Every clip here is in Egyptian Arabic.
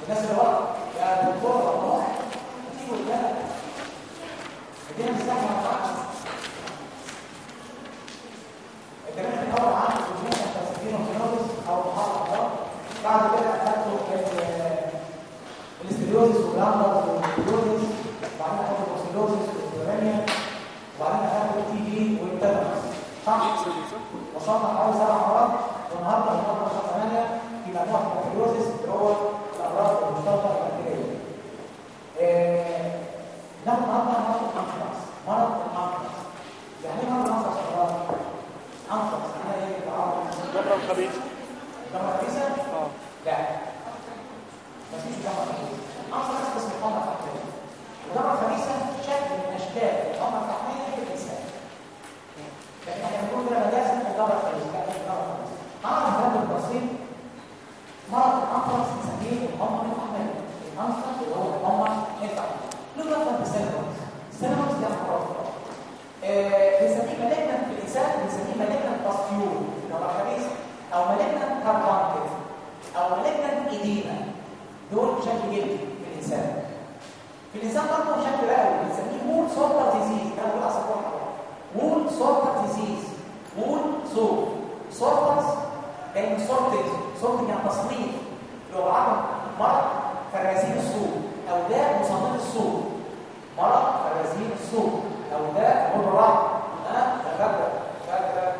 الناس اللي ورا يا دكتور الله تيجوا قدامك الدنيا مش سهله ما تعرفش الكلام اللي الاول عنه في المية تسكين وفينوزس او محاضره بعد كده اخدته الاستيلوزيس والجامبرز والاستيلوزيس وبعدين اخدته الاستيلوزيس والبريميا وبعدين اخدته التي في والتبرس صح؟ وصلنا حوالي سبع مرات والنهارده هنقرا رقم 8 في مجموعه البكتيريوزيس اللي هو الامراض المشتركه البكتيريه. ناخد النهارده مرض الانفلكس، مرض الانفلكس. يعني ايه مرض الانفلكس يا شباب؟ انفلكس معناها ايه بالعربي؟ جبرة الخبيث جمره خبيثه؟ اه لا مفيش جمره خبيثه. انفلكس اسمه حمى تحتيه. الجمره الخبيثه شكل من اشكال الحمى التحتيه في الانسان. لكن احنا بنقول كده مجازا الجبر الخبيث لا الجبر الخبيث. هنعرف هذا التفصيل مرض الانفلكس بنسميه الحمى التحتيه. الانفلكس اللي هو الحمى التحتيه. له دخل بالسيلفرز. السيلفرز دي امراض بنسميه ملكنا في الانسان بنسميه ملكنا باستيول اللي هو خبيث او ملكنا كاربانكس او ملكنا ايدينا دول شكل جلدي في الانسان في الانسان برضه شكل رئوي بنسميه وول سولتر ديزيز ده هو اصلا هو وول سولتر ديزيز وول سول سولترز جاي من سولتج سولتج يعني تصنيف اللي هو عدم مرض فرازين السوق او ده مصنف السوق مرض فرازين السوق او ده مضرات ها تغدى فاكره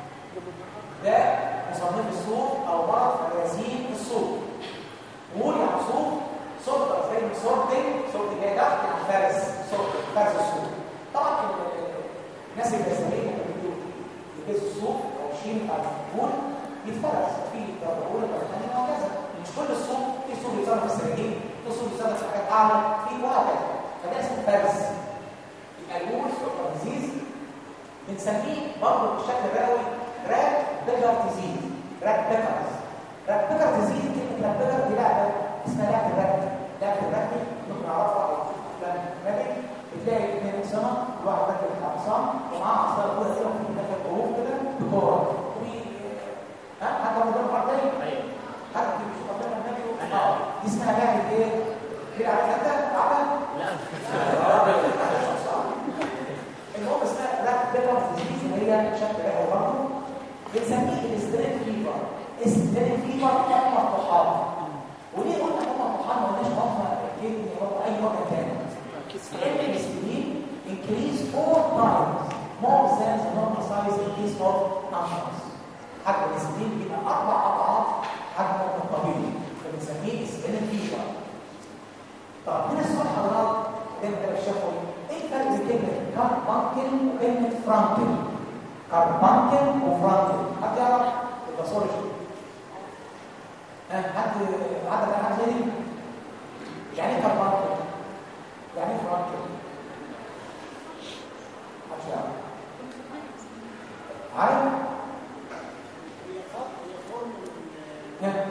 ده مصنف السوق او مرض فرازين السوق وول يعني سوق سلطه زي ما سورتنج سورتنج جاي تحت يعني فارس سورتنج فارس السوق طبعا الناس اللي بيسميه ممكن يجيزوا السوق او الشين بتاع الوول يتفرس في ضربول البريطاني وهكذا مش كل السوق في سوق يتصرف في السريرين في سوق يتصرف في حاجات اعلى في وهكذا فده اسمه فارس الألوز والتنزيز بنسميه برضه بالشكل الرئوي راك بيجر ديزيز راك بيجرز راك بيجر ديزيز كلمة راك بيجر دي لعبة اسمها لعبة الركب لعبة الركب ممكن نعرفها على أفلام الركب بتلاقي اثنين أقسام كل واحد راكب الأقسام ومعاه عصاية كده كده ممكن داخل حروف كده بكورة ها حتى لو ده مرتين ايوه حتى مش قدام النبي اه دي اسمها لعبة ايه؟ دي عارف انت لعبة لا المهم اسمها راك بيبر ديزيز اللي هي شكل رئوي برضه بنسميه الاسترين فيفر استرين فيفر حمى الطحال وليه قلنا حمى الطحال ما قلناش حمى الكدني ولا اي مرض تاني لان الانسولين increase four times more than the normal size in case of anthrax حجم الانسولين بيبقى اربع اضعاف حجمه الطبيعي فبنسميه استرين فيفر طب هنا السؤال حضرتك زي ما كده الشفوي ايه الفرق بين كلمه كاربانكل وكلمه فرانكل كاربانكل وفرانكل حد يعرف الباثولوجي ها حد عدد انا عايز ايه يعني ايه كاربانكل يعني ايه فرانكل محدش يعرف عارف ها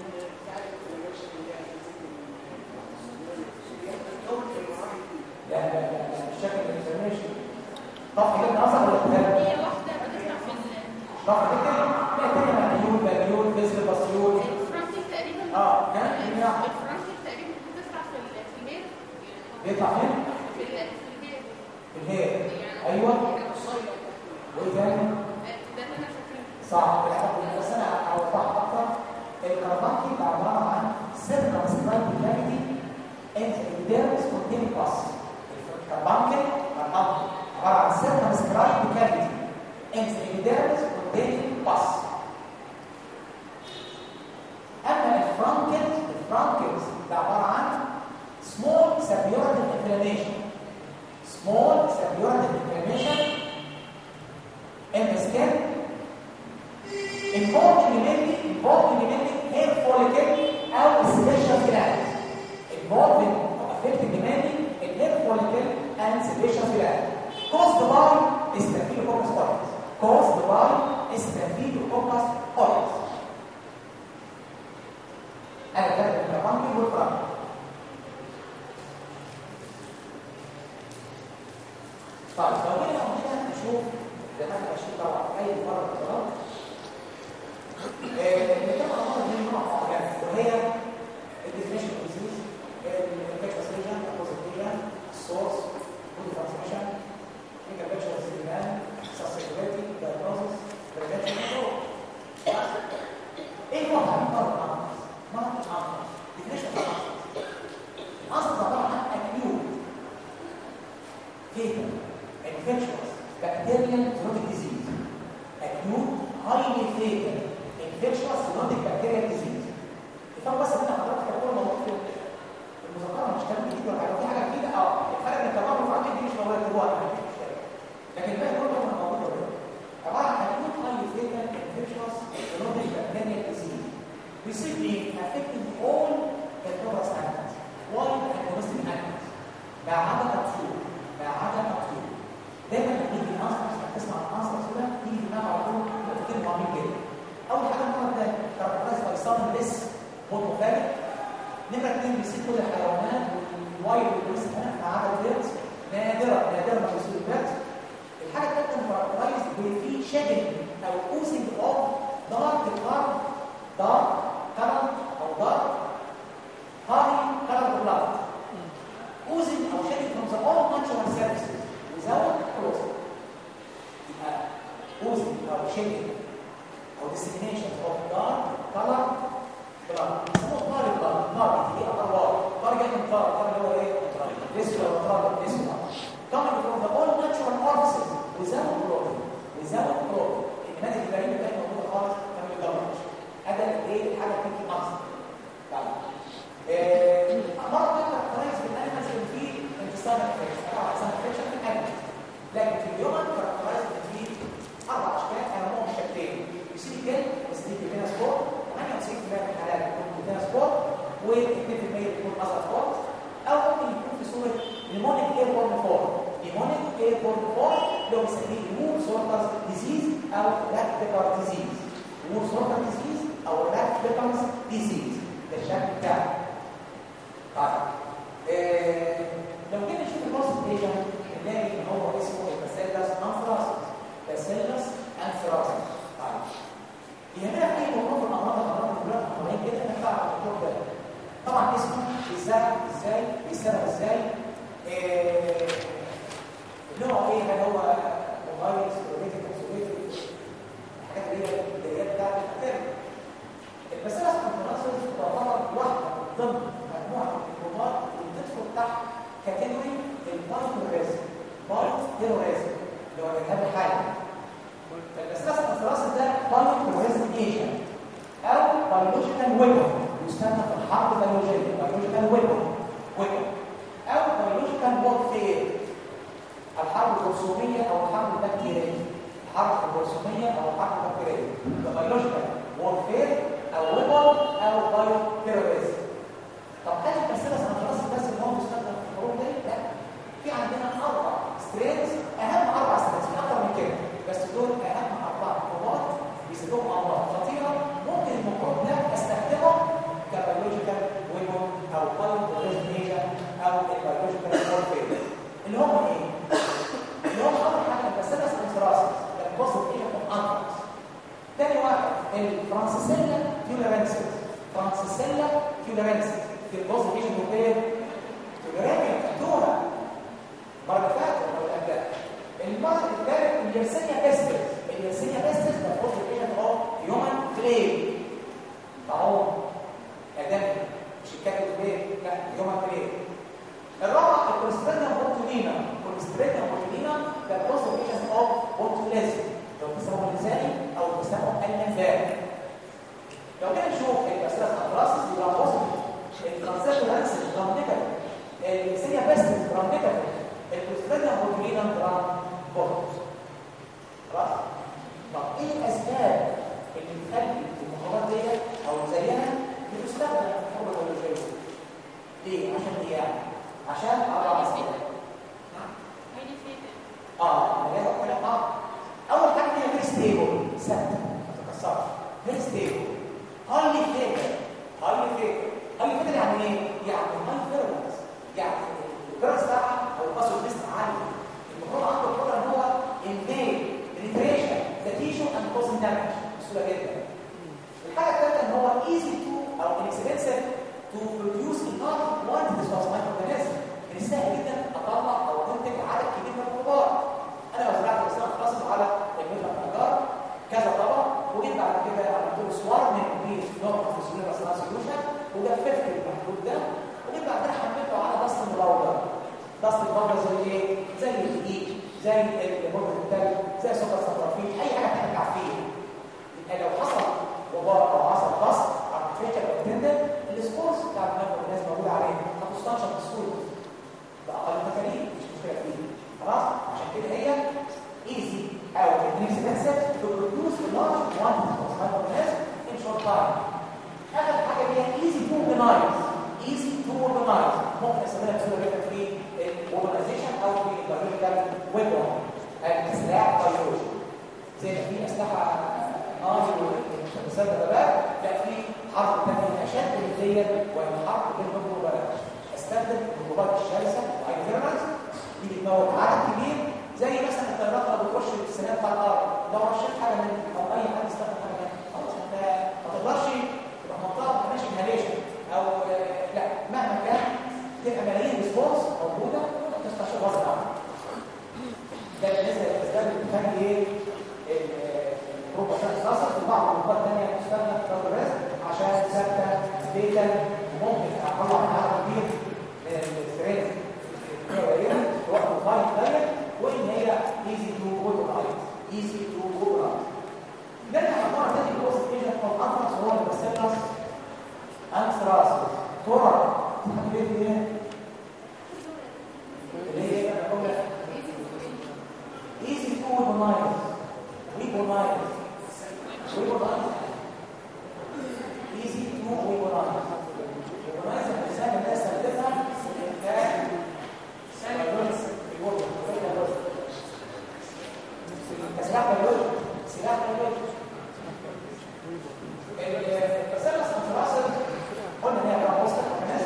لا لا لا لا الشكل الانفورميشن طب كده نصح ولا كتاب هي واحدة بتسمع في ال- طب كده لا كده مليون مليون فيزل بسيول الفرنسي تقريبا اه ها هنا الفرنسي تقريبا بتسمع في ال- في البيت بيطلع فين في ال- في البيت في الهير ايوه وايه تاني ده اللي انا فاكراه صح بالحق بس انا اوضحها اكتر الكربانكي ده عباره عن سيركمسكرايب كافيتي انت الديرمس كونتين باس الكربانكي كربانكي عباره عن سيركمسكرايب كافيتي انت الديرمس كونتين باس اما الفرانكل الفرانكلز ده عباره عن small suburative inflammation small suburative inflammation in the skin involving mainly involving mainly hair follicle او sebaceous gland involving or affecting mainly the hair follicle and sebaceous gland caused by staphylococcus aureus caused by staphylococcus aureus انا كاتب الكربانكي والفرانكي طيب لو جينا هنا نشوف زي ما احنا ماشيين طبعا اي مرض اضطراب اللي طبعا المرض دي نوع معين وهي الديفينيشن ايه هو تعريف مرض الانفس؟ مرض الانفس definition of الانفس الانفس عباره عن acute fatal infectious bacterial zoonotic disease acute highly fatal infectious zoonotic bacterial disease الفرق بس ان حضرتك هتقول موضوع في المذكره مش كلام جديد ولا حاجه في حاجه جديده اه الفرق ان التمام المفعول دي مش موجوده جوه مفيش مشكله لكن الباقي كله موجود اوريدي عباره عن acute highly fatal infectious zoonotic bacterial disease receiving affecting all heterogeneous animals wild and domestic animals ما عدا الطيور ما عدا الطيور دايما لما تيجي الانسر تسمع الانسر كده تيجي في دماغك على طول نقطتين مهمين جدا اول حاجه المرض ده كاركترايز باي سادن ليس موتوفاليك نمره اثنين بيصيب كل الحيوانات والوايد والبيس ما عدا البيرز نادرا نادرا ما بيصيب البيرز الحاجه الثالثه كاركترايز في شيدنج او اوزنج اوف دارك كلار دارك كلر او دارك هاري كلر بلاد oozing or shedding from the all natural surfaces without closing. يبقى oozing or shedding or dissemination of dark color blood. يسموه طار البلد، طار دي أطوار، طار جاي من طار، طار اللي هو إيه؟ الأسود أو طار الأسود. Coming from the all natural orifices without closing. without closing. النماذج الغريبة كانت موجودة خالص ما بيتجربش. هذا إيه الحاجة بتيجي مصر. طيب. مرض ده كاركترايز بالانيمالز اللي فيه انتصار انفكشن او احسن انفكشن في الانيمالز لكن في الهيومن كاركترايز فيه اربع اشكال اهمهم شكلين يصير جلد بس دي فينا سبور 98% من الحالات بتكون فينا سبور و2% بتكون اذر سبورت او ممكن يكون في صوره نيمونيك اير بورن فورم نيمونيك اير بورن فورم اللي هو بنسميه وور سورترز ديزيز او لاك بيبر ديزيز وور سورتر ديزيز او لاك بيبرز ديزيز ده الشكل بتاعه طيب إيه لو جينا نشوف الباص بيجن نلاقي ان هو اسمه الباسيلس انثراسيس باسيلس انثراسيس طيب يهمنا في اي موضوع في الامراض الامراض الكلها حوالين كده نفع الموضوع ده طبعا اسمه ازاي ازاي بيشتغل ازاي إيه نوعه ايه هل هو موبايل سكروبيتي كونسوليتي الحاجات اللي هي اللي هي بتاعت البكتيريا الباسيلس انثراسيس تعتبر واحده ضمن مجموعه الميكروبات اللي بتدخل تحت كاتيجوري البايوتيروريزم بايوتيروريزم اللي هو الالتهاب الحيوي فالباسيلس انثراسيس ده بايوتيروريزم ايجنت او بيولوجيكال ويبن يستخدم في الحرب البيولوجيه بيولوجيكال ويبن ويبن او بيولوجيكال وورفير الحرب الجرثوميه او الحرب البكتيريه الحرب الجرثوميه او الحرب البكتيريه ده بيولوجيكال وورفير او ويبن او بايوتيروريزم طب هل الباسيلس انثراسيس بس اللي هو بيستخدم في الحروب دي؟ لا في عندنا اربع سترينز اهم اربع سترينز في اكتر من كده بس دول اهم اربع ميكروبات بيسببوا امراض خطيره ممكن الميكروب ده استخدمه كبيولوجيكال ويبون او بايولوجيكال ايجنت او البيولوجيكال وورفير اللي هم ايه؟ اللي هم اول حاجه الباسيلس انثراسيس ده بوزيتيف ايجنت اوف انثراكس تاني واحد الفرانسيسيلا فيولارنسيس فرانسيسيلا فيولارنسيس في الجزء ايش الموبيل تجربه دورة مرة فاتت ولا قبلها المرض الثالث اليرسينيا بيستس اليرسينيا بيستس ده الجزء ايش هو هيومن فليم طاعون ادمي مش الكاتب فليم لا هيومن فليم الرابع الكوليستريديوم بوتولينا الكوليستريديوم بوتولينا ده الجزء ايش هو بوتوليزم لو بيسموه اللساني او بيسموه النفاق لو كده نشوف الباسيلس انثراسيس يبقى بوزيتيف الترانزيشن لانسز جرام نيجاتيف السينيا بيستس جرام نيجاتيف الكوليستريديوم بوتولينا جرام بوزيتيف خلاص طب ايه الاسباب اللي بتخلي المخابرات ديت او زيها بتستخدم في الحرب البيولوجيه ليه عشان ايه يعني عشان اربع اسباب هيدي فيتل اه انا جاي اقول لك اه اول حاجه هي فيري ستيبل ثابته ما تتكسرش فيري ستيبل هايلي فيتل هايلي فيتل هايلي فيتل يعني ايه؟ يعني هاي فيرولنس يعني الفيرولنس بتاعها او الباسو ليست عالي المفروض عنده القدره ان هو انفيد ريفريشن ذا تيشو اند كوزن دامج بسهوله جدا الحاجه الثالثه ان هو ايزي تو او انكسبنسيف تو بروديوس لارج كوانتيتيز اوف مايكرو اورجانيزم من السهل جدا اطلع او انتج عدد كبير من الكبار انا لو زرعت مثلا خاصه على المتر الحجار كذا طبق وجيت بعد كده عملت له سوار من كبير قدام وجيت بعدها حملته على ضغط المراوده ضغط المراوده زي ايه زي الدقيق زي البودره التلج زي سكر صفرافيل اي حاجه ترجع فيها يبقى لو حصل وباء او حصل ضغط ارتفيشال اكتندد السبورس بتاع الماده الناس موجوده عليه هتستنشق بسهوله باقل تكاليف مش مشكله فيه خلاص عشان كده هي easy او inexpensive to produce a large quantity of microorganisms in short time اخر حاجه هي easy to organize easy to organize ممكن استخدمها بسهوله جدا في الاورجنايزيشن او في البيولوجيكال ويبون السلاح بيولوجي زي ما في اسلحه نار ومسدس دبابات لا في حرب ثانيه اشد من ديت وهي حرب بين المباراه استخدم الضباط الشرسه الهايدرنز دي بتموت عدد كبير زي مثلا الطيارات اللي بتخش في السناب بتاع الارض لو رشيت حاجه من او اي حد استخدم حاجه منها خلاص انت ما تقدرش تبقى منطقه ماشي انهاليشن او لا مهما كان تبقى ملايين ريسبونس موجوده تستشعر غصب عنك ده بالنسبه للاسباب اللي بتخلي ايه البروبا تصل في بعض النقاط الثانيه بتستخدم في ضرب الرزق عشان ثابته ستيبل وممكن اطلع منها عدد كبير من الستريس قليله في وقت الغايه ضيق وان هي ايزي تو اوتورايز ايزي تو اوتورايز نرجع لمره ثانيه الكورس ايجنت فور انفرس هو الباسيلس انستراس تورا حبيبي ايه اللي هي انا بقول لك easy to organize weaponize weaponize easy to weaponize weaponize الانسان الناس تستخدمها كسلاح بيولوجي سلاح بيولوجي الباسيلس انفراسل قلنا ان هي بقى وسط الناس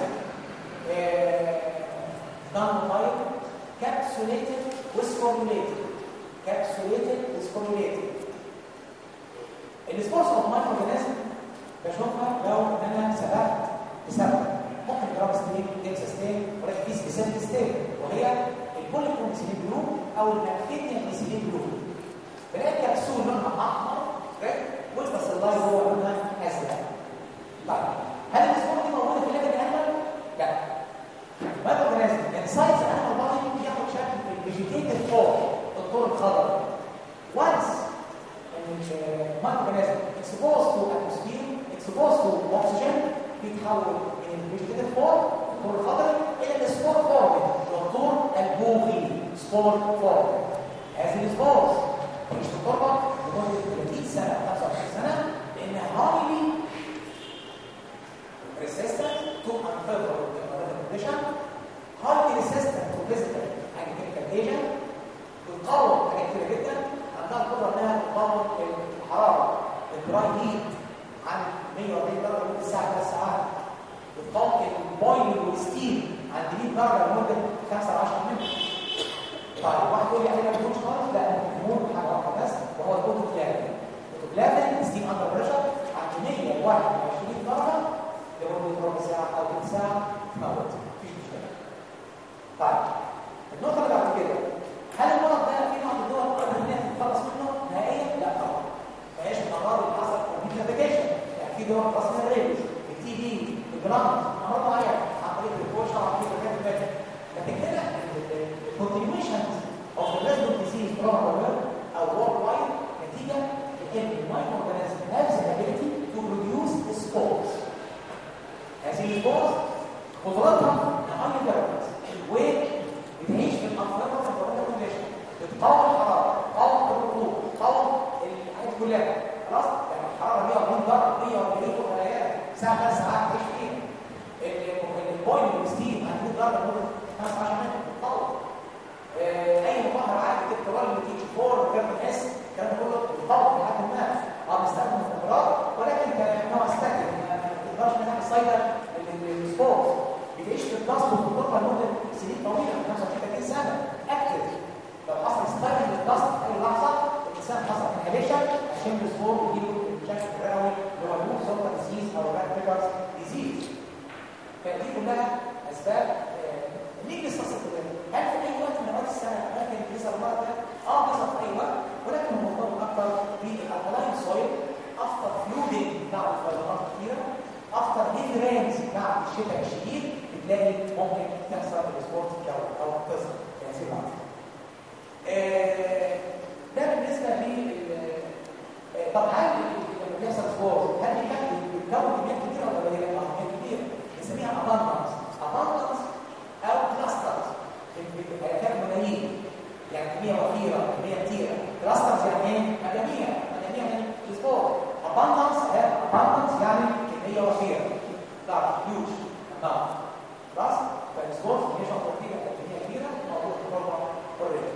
دان فاير كابسوليتد وسكوريليتد كابسوليتد وسكوريليتد السبورس اوف مايكرو اورجانيزم بشوفها لو انا سبقت بسبب ممكن جرام ستين ديكسا ستين ولكن في سبيسيفيك ستين وهي البوليكونسيلين جلوب او الماكتينيا ميسيلين جلوب بلاقي الكبسول لونها احمر والباسيلاي هو لونها ازرق طيب هل السبورس دي موجوده في الليفل الانيمال؟ لا مايكرو اورجانيزم يعني سايز الانيمال بادي بياخد شكل الفيجيتيتيف فورم الطور الخضراء once microorganism exposed to atmosphere exposed to oxygen بيتحول من الفيجيتيف فورم الطور الخضري الى السبور فورم الطور البوغي سبور فورم هذه السبورز مش في التربه لمده 30 سنه 25 سنه لانها highly resistant to unfavorable condition highly resistant to physical and chemical agent بتقاوم حاجات كتير جدا عندها القدره انها تقاوم الحراره الدراي هيت عن 140 درجه لمده ساعه 3 ساعات بتقاوم البويلنج والستيم عند 100 درجه لمده 5 ل 10 متر طيب واحد يقول لي احنا ما بنقولش خالص لا بنقول حاجه واحده بس وهو الاوتوكلافين الاوتوكلافين ستيم اندر بريشر عند 121 درجه لمده ربع ساعه او ثلث ساعه تموت مفيش مشكله طيب النقطه اللي بعد كده هل المرض ده في بعض الدول قادره ان هي تتخلص منه نهائيا؟ لا طبعا. ما هيش الامراض اللي حصلت كوميونيكيشن يعني في دول خاصه من الريبس التي بي الجرام امراض معينه عن طريق الكوشه وعن طريق الحاجات الثانيه لكن هنا الكونتينيوشن اوف ذا ريزدنت ديزيز بروبر او وورلد وايد نتيجه لان المايكرو اورجانيزم هاز ability to produce spores هذه السبورز قدرتها نهايه درجات وبتعيش في الانفاق بتقاوم الحراره بتقاوم الرطوبه بتقاوم الحاجات كلها خلاص يعني الحراره 140 درجه 140 وخلايا ساعه ثلاث ساعات تعيش فيها البويلنج ستيم عند 100 درجه لمده 15 متر بتقاوم اي مظاهره عادي تتولد تيجي فور وكاربون اس الكلام ده كله بيتطور لحد ما اه بيستخدم الخبرات ولكن كنوع استكن ما تقدرش انها تسيطر السبورت بتعيش في البلاستيك وتطلع لمده سنين طويله 25 30 سنه اكتف لو حصل ستايل للضغط في اي لحظه الانسان حصل انهاليشن عشان السبور يجيله الشكل الرئوي اللي هو الموف سلطه ديزيز او الراك بيبرز ديزيز فدي كلها اسباب افتر هيل رينز بعد الشتاء الشديد بتلاقي ممكن تحصل السبورت الجوي او تظهر في هذه اللحظه آه، ده بالنسبه لل آه، طب هل لما بيحصل سبورت هل بيكون بيتكون كميات كبيره ولا قليله؟ اه كميات كبيره بنسميها اباندنس اباندنس او كلاسترز هيكون ملايين يعني كميه وفيره كميه كتيره كلاسترز يعني ايه؟ مجاميع مجاميع من السبورت اباندنس اباندنس يعني كميه وفيره لا هيوج اماونت خلاص فالسبورت كميه وفيره كميه كبيره موجود في البروجرام اوريدي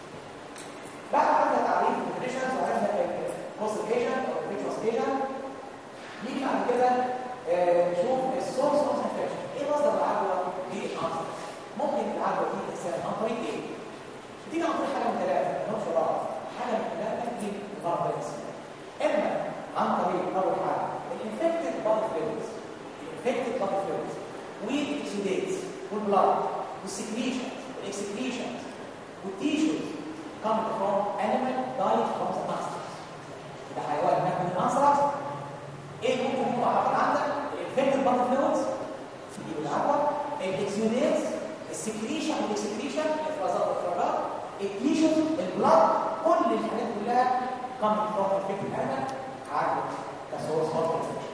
بعد ما عرفنا تعريف الديفينيشنز وعرفنا الكونسلتيشن او الريتروستيشن نيجي بعد كده آه، نشوف السورس اوف انفكشن ايه مصدر العدوى للعنصر ممكن العدوى دي تحصل عن طريق ايه بتيجي عن طريق حاجه من ثلاثه ما لهمش بعض حاجه من ثلاثه دي الفيروس اما عن طريق اول حاجه الانفكتد بادي فلويدز الانفكتد بادي فلويدز والاكسوديتس والبلاد والسكريشنز والاكسكريشنز والتيشوز coming from animal died from the monsters ده حيوان مات من الانثراكس ايه ممكن يكون عباره عندك الانفكتد بادي فلويدز دي بالعدوى الاكسوديتس السكريشن والاكسكريشن الافرازات والافرازات التيشوز البلاد كل الحاجات كلها coming from infected animal عدوى كسورس اوف انفكشن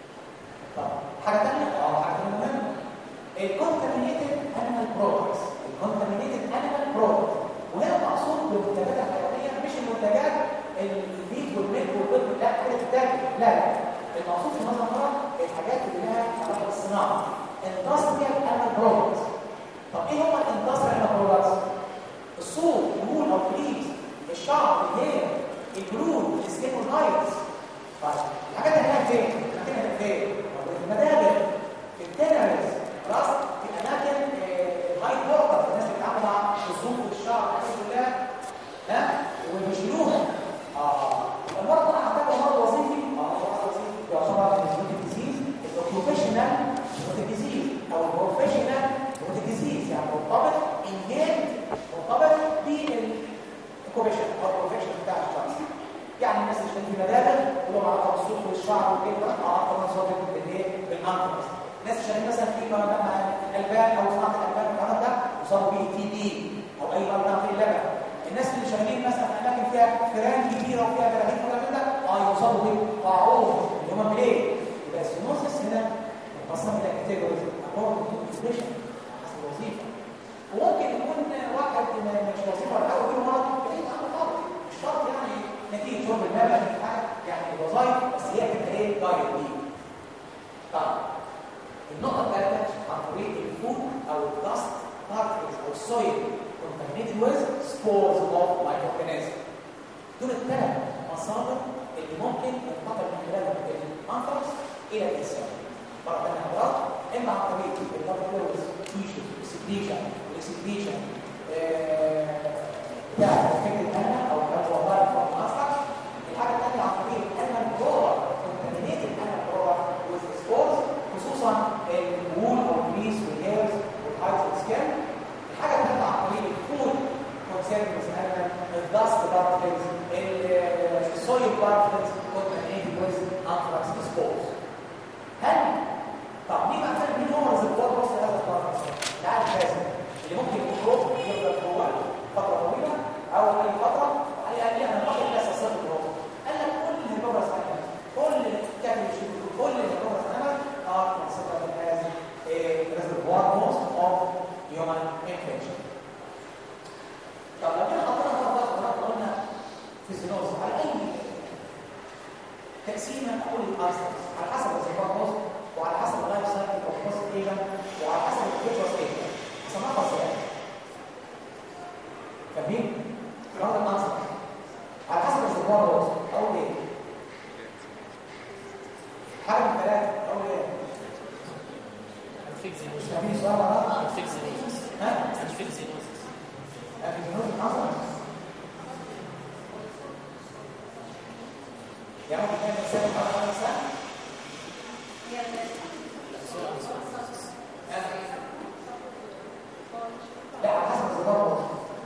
طب حاجه ثانيه اه حاجه ثانيه مهمه الكونتامينيتد انيمال برودكتس الكونتامينيتد انيمال برودكتس وهنا مقصود بالمنتجات الحيوانيه مش المنتجات البيت والميت والبيض لا حاجه تتاكل لا لا المقصود في نظر الله الحاجات اللي لها علاقه بالصناعه اندستريال انيمال برودكتس طب ايه هم الاندستريال انيمال برودكتس الصوت الهول او الفليس الشعر الهير الجلود السكين والنايلز طيب الحاجات اللي هناك فين؟ الاماكن فين؟ موجوده في المدابر في التنرز خلاص في اماكن هاي بورتر الناس اللي بتتعامل مع الصوت والشعر الحاجات كلها ها وبيشيلوها اه المرض ده هحتاجه مرض وظيفي اه مرض وظيفي يعتبر من ديزيز البروفيشنال ديزيز او البروفيشنال ديزيز يعني مرتبط انجاز مرتبط بالاوكوبيشن او البروفيشن بتاع الشخص يعني الناس اللي شغالين في المدابر ولهم علاقه بالصوت والشعر وكده اه طبعا صوت بالايه بالانفس ناس شغالين مثلا في الالبان او صناعه الالبان والكلام ده يصابوا بيه تي بي او اي مرض في اللبن الناس اللي شغالين مثلا في اماكن فيها فيران كبيره وفيها براغيث وكلام ده اه يصابوا بيه طاعون اللي هم بليه يبقى السينوسس هنا مقسم الى كاتيجوريز اكوردنج تو بوزيشن حسب الوظيفه وممكن يكون واحد مش وظيفه ولا حاجه ويجيله مرض بعيد عنه خالص مش شرط يعني نتيجه شرب الماء ولا حاجه يعني الوظائف بس هي بتبقى ايه دايركت دي طيب النقطه الثالثه عن طريق الفود او الدست بارتكلز او السويل contaminated with spores of microorganisms دول الثلاث مصادر اللي ممكن ينتقل من خلالهم الانفرس الى الانسان مرة ثانية حضرات اما عن طريق البلاد فلويدز تيشوز اكسكريشن والاكسكريشن بتاع الفكر الانيمال او الوظائف او المصدر الحاجة الثانية عن طريق الانيمال برودر contaminated animal product with spores خصوصا الوول او الجريس والهيرز والهايز والسكين الحاجة الثالثة عن طريق الفود conservatives animal الدست بارتكلز السويل بارتكلز contaminated with anthrax spores هل طب مين مثلا مين هو الريزرفوار وسط هذا الطرف العالم الفاسد اللي ممكن يخرج يفضل جوه فتره طويله او اي فتره على الاقل انا فاضل بس اصاب الروح قال لك كل اللي بيبرز عنها كل اللي بتعمل شيء كل اللي بيبرز عنها ار considered as a reservoir most of human infection طب لو جينا حطينا فرض ضغط قلنا في الزنوز على اي تقسيمه اقول الارسنس على حسب الريزرفوار موست وعلى حسب اللايف سايكل او البوست ايجن وعلى حسب الفيتشرز ايه سمعها ازاي فاهمين فرض الارسنس على حسب الريزرفوار موست اقول ايه حاجه من ثلاثه اقول ايه مش فاهمين السؤال ولا لا ها الفيزيونوز الارسنس يعني ممكن تعمل سنه بعد خمس سنين لا على حسب الزبار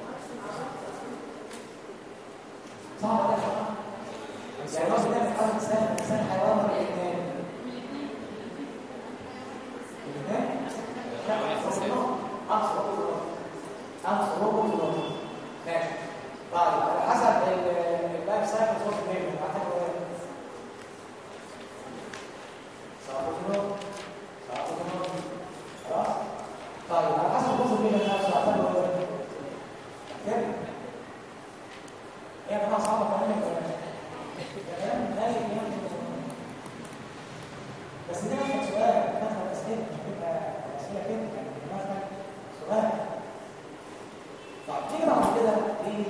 صعب ده يعني لو بنعمل حوالي سنه سنه حيوان ولا اثنين ده مثلا سؤال مثلا اسئله مش هتبقى اسئله كده يعني مثلا سؤال طب تيجي بعد كده ايه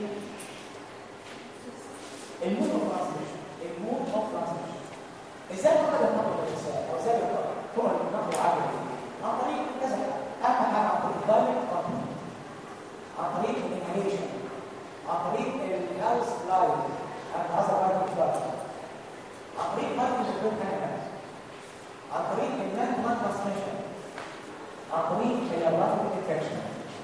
المود اوف ترانسميشن المود اوف ترانسميشن ازاي نقدر نقرا الانسان او ازاي نقرا طرق النقل العادي عن طريق كذا حاجه اهم حاجه عن طريق الدايركت كونتاكت عن طريق الانهاليشن عن طريق الهاوس لايف عن هذا الرايت فلاش عن طريق ماركت الكود كانال عن طريق المان مان ترانسميشن عن طريق اليابراتيك انفكشن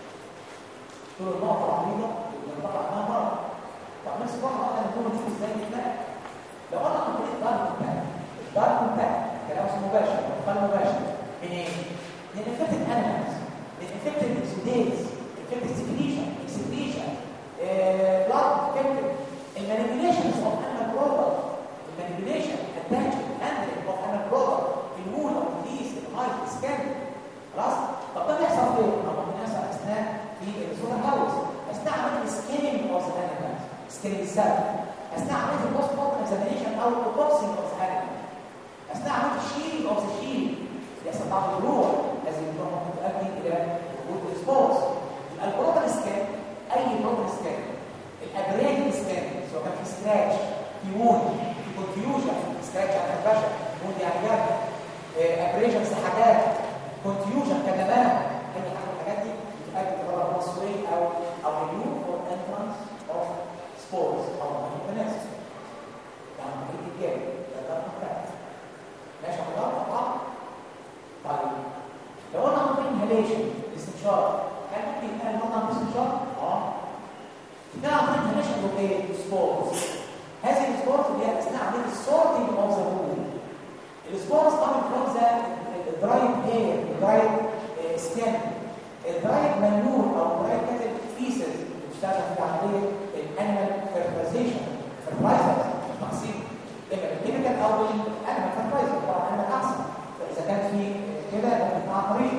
طول النقطه العريضه اللي بنطلع عنها مره طب نفس الوقت احنا نكون نشوف ازاي نتنقل لو انا عن طريق دارك كونتاكت الدارك كونتاكت تلامس مباشر ادخال مباشر منين؟ من انفكتد انيمالز من انفكتد اكسوديز انفكتد سكريشن اكسكريشن بلاد انفكتد المانيبيوليشنز اوف انيمال برودكت المانيبيوليشن اتاتشمنت هاندلنج اوف انيمال برودكت الوول او الفيس الهايت سكان خلاص طب ده بيحصل فين؟ ممكن يحصل اثناء في السوبر هاوس اثناء عمليه السكيننج اوف ذا انيمالز سكيننج سيل اثناء عمليه البوست مورتم اكزامينيشن او البوكسنج اوف ذا انيمال اثناء عمليه الشيل اوف ذا شيل يحصل بعض الجروح الذي ممكن تؤدي الى وجود السبورتس البروتين سكان اي بروتين سكان الابريد سكان سواء كان في سكراتش في وون في كونفيوجن سكراتش على البشر وون يعني جرح ابريشن سحاجات كونفيوجن كدمات اي حاجه من الحاجات دي بتؤدي الى باسوي او او رينيو اور انترانس اوف سبورتس او ميكانيزم يعني مريض الجاي ده ده ماشي حضرتك طبعا طيب لو انا عملت انهاليشن الاستنشاق هل ممكن يتنقل مرة عن الاستنشاق؟ اه ده عملت انهاليشن اوكي سبورتس هذه السبورتس اللي هي اثناء عمليه السورتنج اوف ذا وول السبورتس طبعا فروم ذا درايد هير درايد سكين الدرايد مانيور او درايد كاتل فيسز بتشتغل في عمليه الانيمال فيرتلايزيشن فيرتلايزر تقسيم اما الكيميكال او الانيمال فيرتلايزر طبعا الانيمال احسن فاذا كان في كده ممكن عن طريق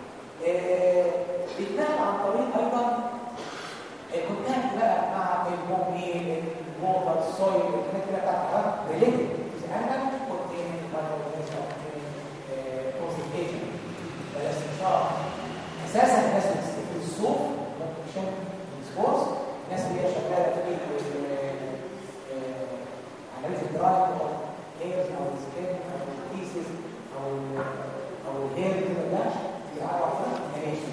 بيتنقل عن طريق ايضا الكونتاكت بقى مع المومي الووتر السويل الحاجات كده بتاعت ريليتد انيمال كونتين كونسنتريشن الاستنشاق اساسا الناس اللي بتستخدم الصوت ممكن تشم سبورتس الناس اللي هي شغاله في عمليه الدرايف او هيرز او سكين او بيسز او او الهير كده ده يعرف انهاليشن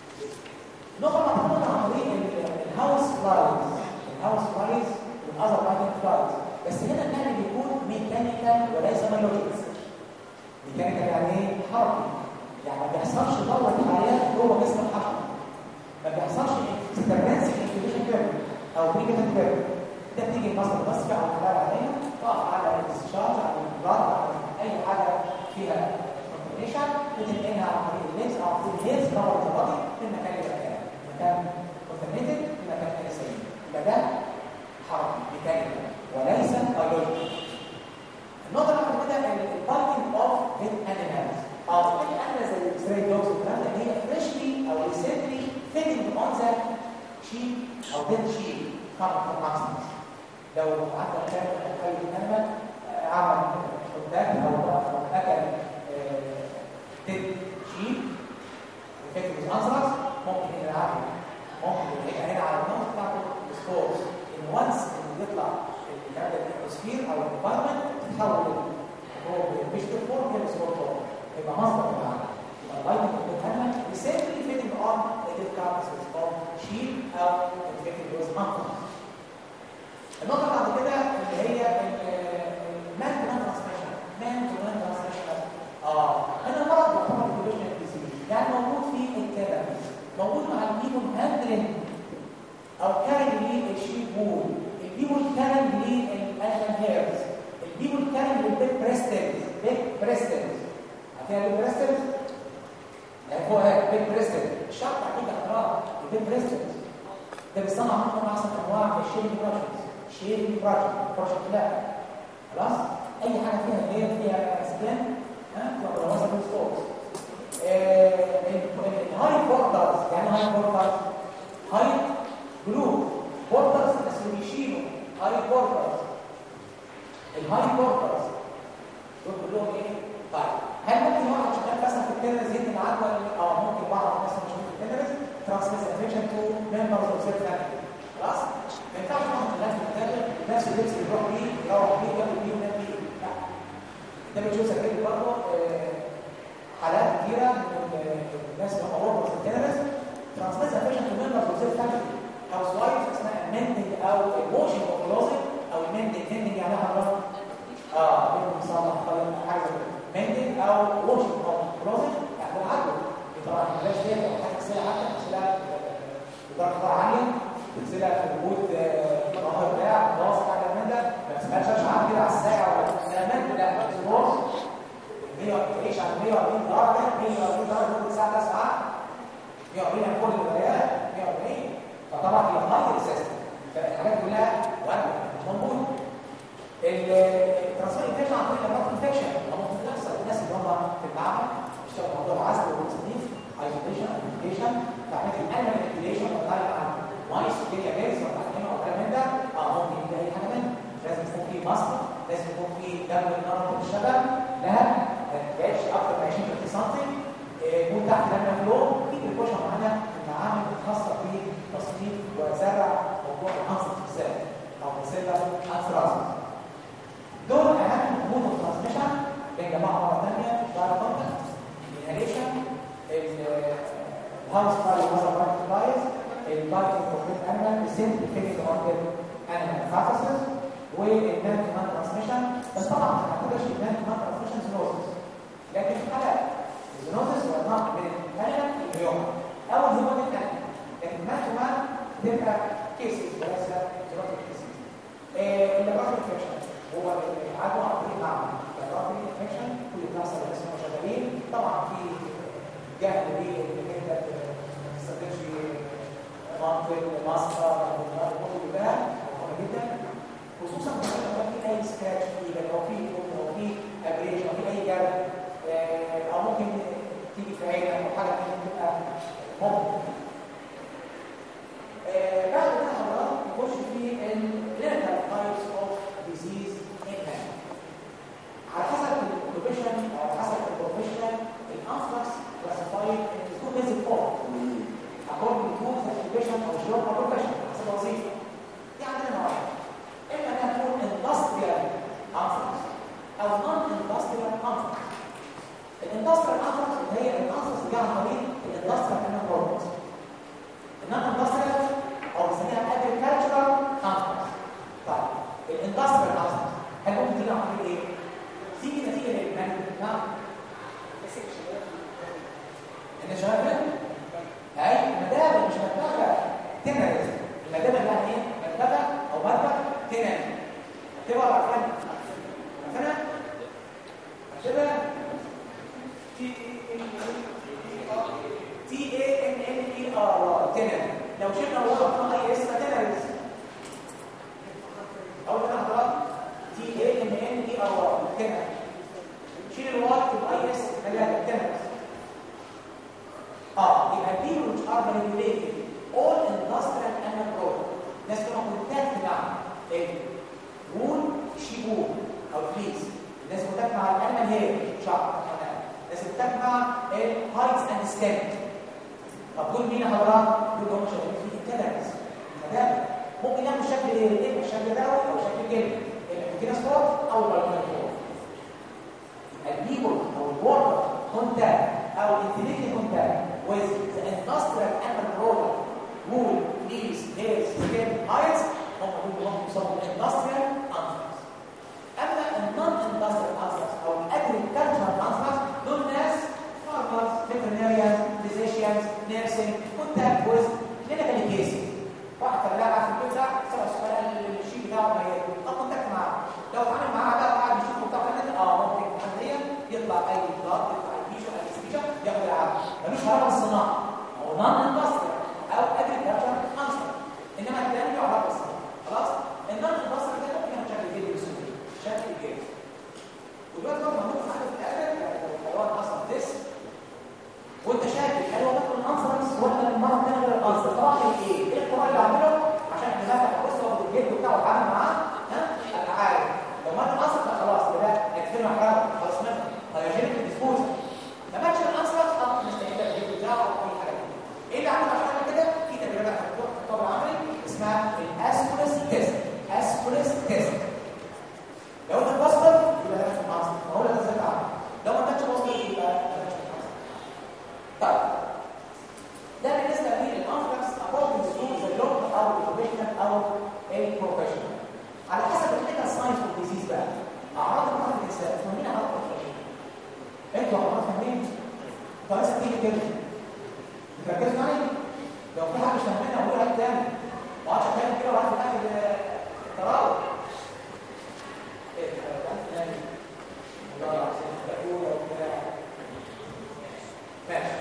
نقطه معتمده عن طريق الهاوس فلايز الهاوس فلايز والاذر بايتنج فلايز بس هنا النقل بيكون ميكانيكال وليس بيولوجيكال ميكانيكال يعني ايه حركي يعني ما بيحصلش دوره حياه جوه جسم الحشره ما بيحصلش اكسترنسي انكيوبيشن كيرف او بريكتيف كيرف ده بتيجي مصدر بس على خلال عليها تقف على الاستشارج على البلاد على اي حاجه فيها كونتينيشن بتنقلها عن طريق اللينس او عن طريق الهيلز دور البادي من مكان لمكان مكان كونتينيتد لمكان ثاني سليم يبقى ده حركي ميكانيكال وليس بيولوجي النقطه اللي بعد كده الباركينج اوف هيد انيمالز اه في انيمالز زي الاكستري دوجز والكلام ده هي فريشلي او ريسنتلي فيدنج اون ذا شيب او ديد شيب كارت كونتاكت لو قعدت اتكلم عن اي انيمال عمل كونتاكت او اكل ديد شيب وفكره انثراكس ممكن يلعب ممكن يبقى هنا على النقطه بتاعته السبورتس ان وانس انه يطلع الكلام ده الاتموسفير او الانفايرمنت تتحول هو مش تفور هي السبورت يبقى مصدر بتاعنا يبقى اللايتنج بتاعنا ريسنتلي فيتنج اون الديد كاركسز اوف شيب او الفكره جوز انثراكس النقطه بعد كده اللي هي المان تو مان ترانسميشن مان تو مان ترانسميشن اه هنا المرض يعتبر كونديشن ديزيز يعني موجود في الكلام موجود مع البيبول هاندلنج او كارنج للشيب وول البيبول كارنج للانيمال هيرز البيبول كارنج للبيت بريستنز بيت بريستنز عارفين البيت بريستنز؟ هو هيك بيت بريستنز الشرط اكيد اختراع البيت بريستنز ده بيصنع منه احسن انواع من الشيب بروجكتس شيب بروجكت بروجكت لا خلاص اي حاجه فيها غير فيها سكان ها تبقى وصل للسبورتس الهاي بوردرز يعني هاي بوردرز هاي جلوب بوردرز بس اللي بيشيلوا هاي بوردرز الهاي بوردرز دول كلهم ايه؟ طيب ممبرز اوف سيل فاميلي خلاص ما ينفعش ناخد الناس المختلفه نفس اللبس اللي بيروح بيه يروح بيه ياكل بيه وينام بيه لا ده بتشوف سكرت برضه آه، حالات كتيره من ال- الناس اللي هم وركرز الجنرالز ترانسميت افيشن تو ممبرز اوف سيل فاميلي هاوس وايف اسمها مندنج او واشنج اوف كلوزت او مندنج مندنج يعني حضرتك اه ممكن صالح طيب حاجه زي كده مندنج او واشنج او كلوزت يعني بالعدل طبعا بلاش دي لو حاجه تغسلها حتى تغسلها بدرجه حراره عاليه تغسلها في وجود ظهر بتاع خلاص حاجه من ده ما تسيبهاش شعر كده على الساعه ولا تمام لا تظبط 100 تعيش على 140 درجه 140 درجه لمده ساعه 9 ساعات 140 على كل الولايات 140 فطبعا هي هاي ريسيستنت فالحاجات كلها وارده مش موجوده الترانسفير انفكشن عن طريق الامراض انفكشن ممكن تحصل الناس اللي هم في المعمل اشتغلوا موضوع العزل والتصنيف ايزوليشن ايزوليشن تعمل الانيمال انفكشن وتعمل عن مايس وكيكا جايز وتعمل وكلام من ده اه ممكن يبقى اي حاجه منها لازم يكون في مصر لازم يكون في دم النار الشبه لها ما تبقاش اكتر من 20 30 سم يكون تحت لما فلو في بريكوشن معانا المعامل الخاصه بتصنيف وزرع موضوع الانسر بالذات او مسيلة انثراس دول اهم مود الترانسميشن بنجمعهم مره ثانيه دايركت كونتاكت inhalation الهاوس فايل وزر بايت فلايز البايت بروفيت انيمال السنت فيكس اورجن انيمال فاسسز والمان تو مان ترانسميشن بس طبعا ما هناخدش المان تو مان ترانسميشن زينوزس لكن في حالات الزينوزس هو نوع من الانيمال اليوم او الهيومن الانيمال لكن مان تو مان تبقى كيسز وليس زينوزس كيسز اللابراتوري انفكشن هو العدوى عن طريق معمل اللابراتوري انفكشن كل الناس اللي اسمهم شغالين طبعا في جهل بيه انك انت ما تستخدمش منطق ماسكه كل ده مهم جدا خصوصا لو في اي سكراتش في ايدك او في او في ابريشن او في اي جرح آه، او ممكن تيجي في عينك او حاجه ممكن تبقى ممكن آه، بعد كده حضرتك نخش في الكلينيكال تايبس اوف ديزيز ان مان على حسب الاوكيبيشن او على حسب البروفيشنال الانفلكس كلاسيفايد into two basic forms according to the occupation or job or profession حسب الوظيفه دي عندنا نوعين اما انها تكون industrial anthrax او non industrial anthrax الاندستريال انثراكس اللي هي الانثراكس اللي جايه عن طريق الاندستريال انثراكس النون اندستريال او بنسميها agricultural انثراكس طيب الاندستريال انثراكس هل ممكن تيجي عن طريق ايه؟ تيجي نتيجه للمان نعم ان شباب اي مدابه مش مدبغه تنرز المدابه اللي يعني ايه؟ مدبغه او مدبغ تنرز اكتبها بعد كده عارفينها؟ كده تي اي ان ان اي ار تنر لو شلنا وقفنا اي اس تنرز اول كده حضرتك تي اي ان ان اي ار تنر شيل الواي في الاي اس ثلاثه تنرز اه يبقى دي which are manipulated all industrial animal products ناس كانوا كونتاكت مع الوول شيبول او فليس الناس كونتاكت مع الانيمال هير شعر ناس كونتاكت مع الهايتس اند سكان طب دول مين يا حضرات؟ دول هم شغالين في الكلامس المدابر ممكن ياخدوا شكل ايه؟ ايه شكل دوري او شكل جلد الكينا سبورت او البالكونا سبورت البيبل او الوركر كونتاكت او الانتليكت كونتاكت with the industrial animal product wool, fleece, hairs, skin, hides هم دول اللي هم يسموا industrial anthrax اما النون industrial anthrax او agricultural anthrax دول ناس farmers, veterinarians, physicians, nursing contact with clinical cases واحد كان لاعب في البيت ده سأل سؤال الشيء بتاعه ميت طب كونتاكت معاه لو اتعامل معاه بقى وقعد يشوفه بتاع النت اه ممكن عمليا يطلع اي ضغط يطلع اي بيشو اي سبيشن ياخد العاب ملوش علاقه بالصناعه هو نون اندستريال او اجريكلتشر انسر انما الثاني له علاقه بالصناعه خلاص النون اندستريال ده ممكن يعمل شكل جديد بسهوله شكل جديد ودلوقتي برضه ممكن حاجه في الاخر لو الحيوان حصل ديس وانت شاكك هل هو بياكل الانسرنس ولا المرض الثاني غير الانسر طبعا ايه؟ ايه القرار اللي عامله عشان دماغك تبص واخد الجلد بتاعه وتعامل معاه ها؟ ابقى عارف لو مات الانسر لا خلاص ده هيتفهم حرام خلاص منه هيجيلك الديسبوزل ما ماتش الانسر اه مستحيل الجلد بتاعه او اي حاجه ايه اللي عمله عشان كده؟ في تدريبات هتروح انتوا يا حضرتك فاهمين انتوا لسه بتيجي كده بتركزوا معايا لو في حاجه مش فاهمينها قولوا لها تاني ما اقعدش اتكلم كده وقعدت في اخر التراوح ايه ده الله العظيم بقول وبتاع ماشي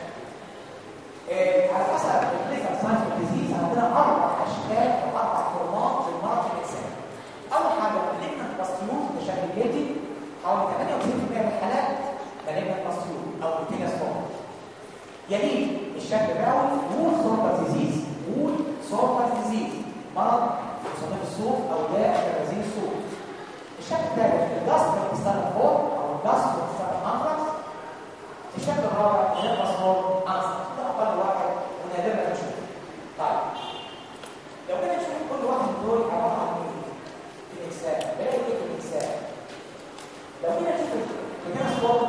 إيه، على حسب الكلينيكال ساينس ديزيز عندنا اربع اشكال او اربع فورمات للمرض في الانسان. اول حاجه مالجنت باستيول تشابهيتي حوالي 98% من الحالات مالجنت باستيول او كينياس فورم. يليه الشكل الرئوي وول سوربر ديزيز وول سوربر ديزيز مرض صديق الصوت او داء تنازيل الصوت. الشكل الثالث الجاستريك ستار فورم او الجاستريك ستار انفراكس الشكل الرابع الباسبور انسر ده اقل واحد ونادرا نشوفه طيب لو كنا نشوف كل واحد من دول عباره عن ايه في الانسان بلاقي ايه في الانسان لو كنا نشوف الباسبور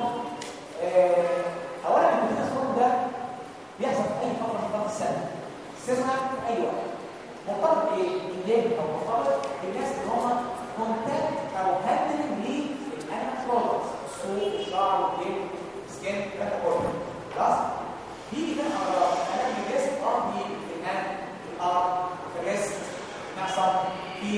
آه اولا الباسبور ده بيحصل في اي فتره من فترات السنه سيزونال في اي وقت مرتبط بايه؟ بالليل او مرتبط بالناس اللي هم كونتاكت او هاندلنج للانيمال برودكتس الصوت الشعر والجلد سكين كده كله خلاص بيجي ده امراض انا بالريسك اه بيجي في الان في الارض في الريسك نحصل في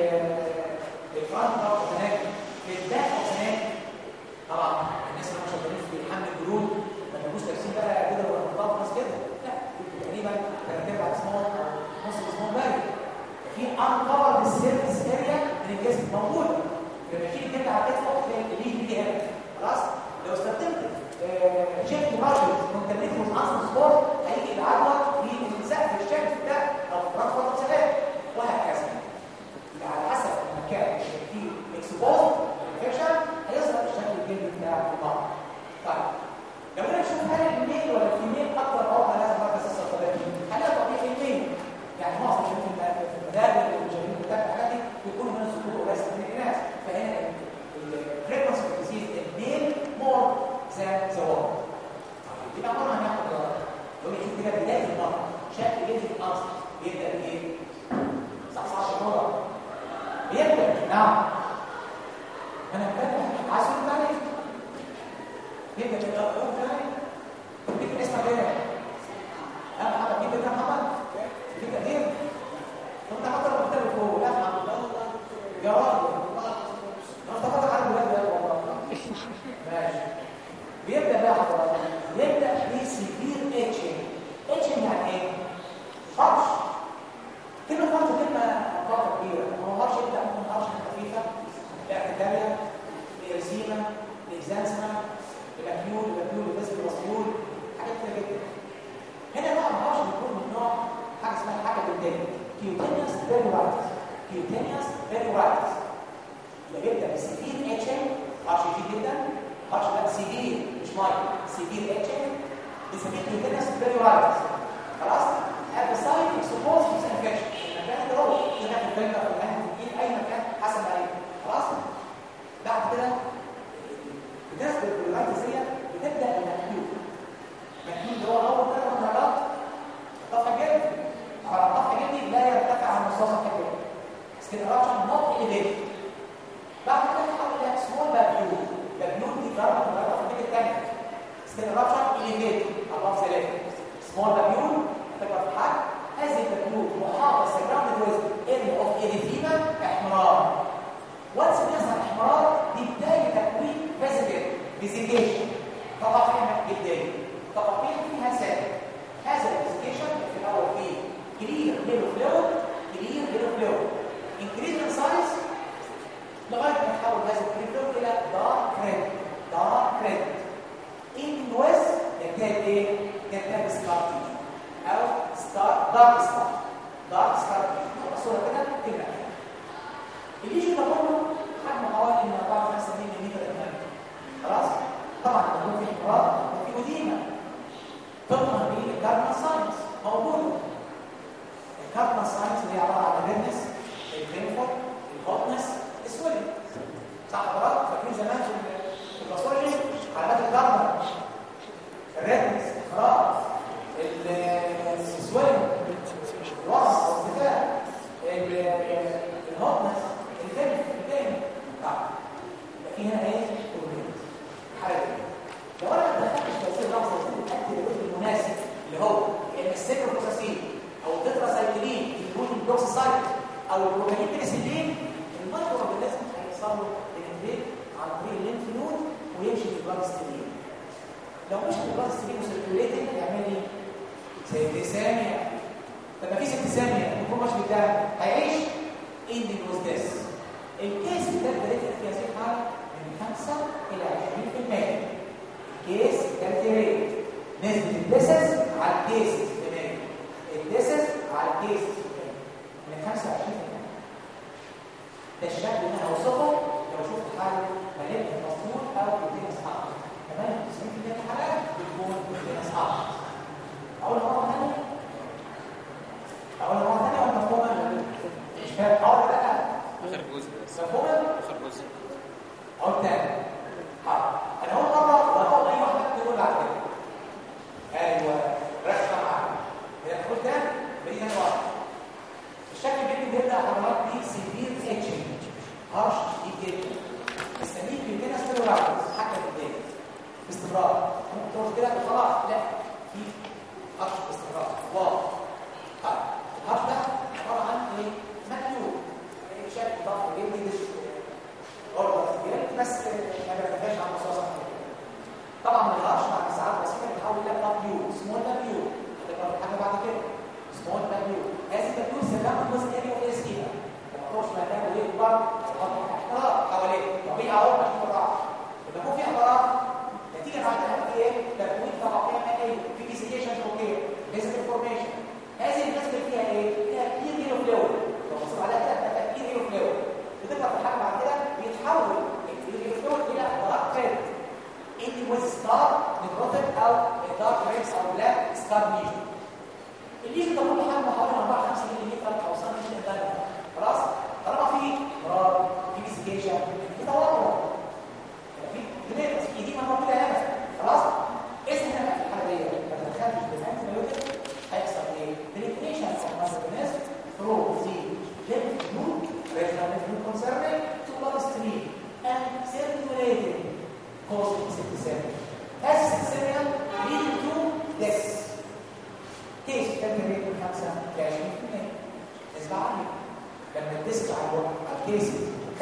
الفرنت اوف هناك في الباك اوف هناك طبعا الناس اللي هم شغالين في حمل الجلود ما بيبقوش لابسين بقى كده ولا مرتبط بس كده لا بيبقوا تقريبا ثلاث ارباع اسمهم او نص اسمهم بارد في انكفرد السيرفيس اريا من الجسم موجوده لما تيجي كده على كتفه تلاقي اللي بيجي هنا خلاص لو استخدمت شيفت ماركت منتجات اصل سبورت هيجي العدوى في سقف الشكل ده او في رفض السلام وهكذا يبقى على حسب المكان اللي فيه اكسبوز انفكشن هيظهر الشكل الجلدي بتاع المرض طيب لو انا نشوف هل الميل ولا الفيميل اكتر عقده لازم مركز الصيدليه هنلاقي طبيعي الميل يعني معظم الشباب في المدارس والجميل بتاع الحاجات دي بيكونوا من الذكور وليس من الاناث فهنا الفريكونسي اوف ديزيز الميل مور ذان ذا وور يبقى عمرنا هناخد يقول لي شوف كده بدايه المرض شكل جلد الاصل بيبدا بايه؟ 19 مره بيبدا نعم انا ببدا عايز اقول ثاني بيبدا بالاول ثاني بيبدا اسمك ايه؟ لا محمد بيبدا ده محمد بيبدا ايه؟ انت حاطط المكتب فوق لا محمد يا راجل انت حاطط على الولاد ده والله ماشي بيبدا بقى حضرتك يبدا بسيفير اتشنج اتشنج يعني ايه؟ هرش كلمه هرش كلمه فتره كبيره هو هرش يبدا ممكن هرش خفيفه اعتداليه بإرزيمة بإزازمة بمكيول بمكيول باسم مسيول حاجات كتير جدا هنا بقى الهرش بيكون من نوع حاجه اسمها حاجه بالتاني كيوتينيوس فيريورايتس كيوتينيوس فيريورايتس يبقى يبدا بسيفير اتشنج هرش شديد جدا هرش ده سيفير مش مايك سيفير اتشنج بنسميه كيوتينيوس فيريورايتس خلاص at the site exposed to infection المكان ده هو هنا في البنكر في المكان في الايد اي مكان حسب ما ايه خلاص بعد كده بالنسبه للفيريورايتس دي بتبدا المكيول المكيول ده هو اول ثلاث درجات الطفح الجلدي على الطفح الجلدي لا يرتفع عن نصاص الكبد استنراجن نوت اليفيتد بعد كده نحول الى سمول بابيول بابيول دي ضربه من ضربات الكبد الثانيه استنراجن اليفيتد الله سلام سمول بابيول تبقى في حد هذه البابيول محاطه سراوند ويز اريا اوف اريثيما احمرار وانس بيحصل احمرار دي بدايه تكوين فيزيكال فيزيكيشن طبعا فيها جديه طبعا فيها سائل هذا الفيزيكيشن في الاول فيه كلير ليلو فلويد كلير ليلو فلويد انكريز ان سايز لغايه ما يتحول هذا الكلير فلويد الى دارك ريد دارك ريد ان ويز ينتهي بايه؟ ينتهي بسكار او ستار دارك ستار دارك ستار الصوره كده كده الليجن ده كله حجمه حوالي من 4 5 ملم امام خلاص طبعا لو في احمرار وفي اديمه طبقا للكاربون ساينس موجوده الكاربون ساينس اللي هي عباره عن الريدنس الكريمفور الهوتنس السويلنج صح حضرتك فاكرين زمان في الباثولوجي علامات الكاربون الريدنس الاحمرار السويلنج الوسط والارتفاع الهوتنس الثاني الثاني طيب يبقى في هنا ايه كومبليت حاجه او البروتين بنسلين المايكرو اورجانيزم هيحصل له انفيد عن طريق الليمف نود ويمشي في البلاد ستريم لو مش في البلاد ستريم وسيركيوليتنج يعمل ايه؟ زي ثانيه لما في ست ثانيه يكون ماشي بالدم هيعيش اندي ويز ذس الكيس ده بدات فيها زي حاجه من 5 الى 20% الكيس كالتيريت نسبه الدسس على الكيس كمان الدسس على الكيس من 25% ده الشكل اللي انا هوصفه لو شفت حاله مليء بالمفصول او بالدين اصحاب كمان 90% من الحالات بتكون بالدين اصحاب اقول مره ثانيه اقول مره ثانيه ولا مفهومه مش فاهم اقول لا اخر جزء بس مفهومه اخر جزء اقول تاني حاضر انا اول مره واقول اي واحد تقول بعد كده ايوه ركز معايا اذا قلت ده بدي انا واحد الشكل الجديد بيبدا حرارات دي سيفير اتشنج هرش شديد جدا السمين بيدينا ستيرويدز حتى في البدايه باستمرار ممكن تقول كده خلاص لا في هرش باستمرار واو طيب الهرش ده عباره عن ايه؟ مكتوب إيه شكل ضغط جدي اوردر بس ما بيرتفعش عن مصاصه طبعا ما الهرش بعد ساعات بسيطه بيتحول الى دبليو سمول دبليو هتبقى حاجه بعد كده سمول دبليو هذه دبليو سلام الجزء الثاني والاس كده لما تخش مكان ويكبر احتراق حواليه طبيعي اهو مش احتراق لما يكون في احتراق نتيجه بعد كده ايه تكوين طبقيه مائيه في ديسيجيشن اوكي بيزك انفورميشن هذه النسبه فيها ايه؟ فيها كتير هيرو فلويد لو بصيت عليها كده هتبقى كتير هيرو فلويد بتكبر في الحاجه بعد كده بيتحول الهيرو فلويد الى دارك ريد اللي هو ستار نيكروتيك او دارك ريدز او بلاك ستار ليجن الليجن ده كله حجمه حوالي 4 5 ملم او سنتيمتر خلاص طالما في مرار في فيسيكيشن في تورم في دماغ في ايدينا موجوده هنا خلاص اسم هنا في الحاله دي ما تدخلش بالانتيبيوتيك هيحصل ايه؟ penetration of microorganism through the lymph node, regional lymph node concerning to bloodstream and circulating causing septicemia. As septicemia leading to death. كيس كان ريت من 5 ل 20% نسبة عالية لما الديسك على الوقت على الكيس 25%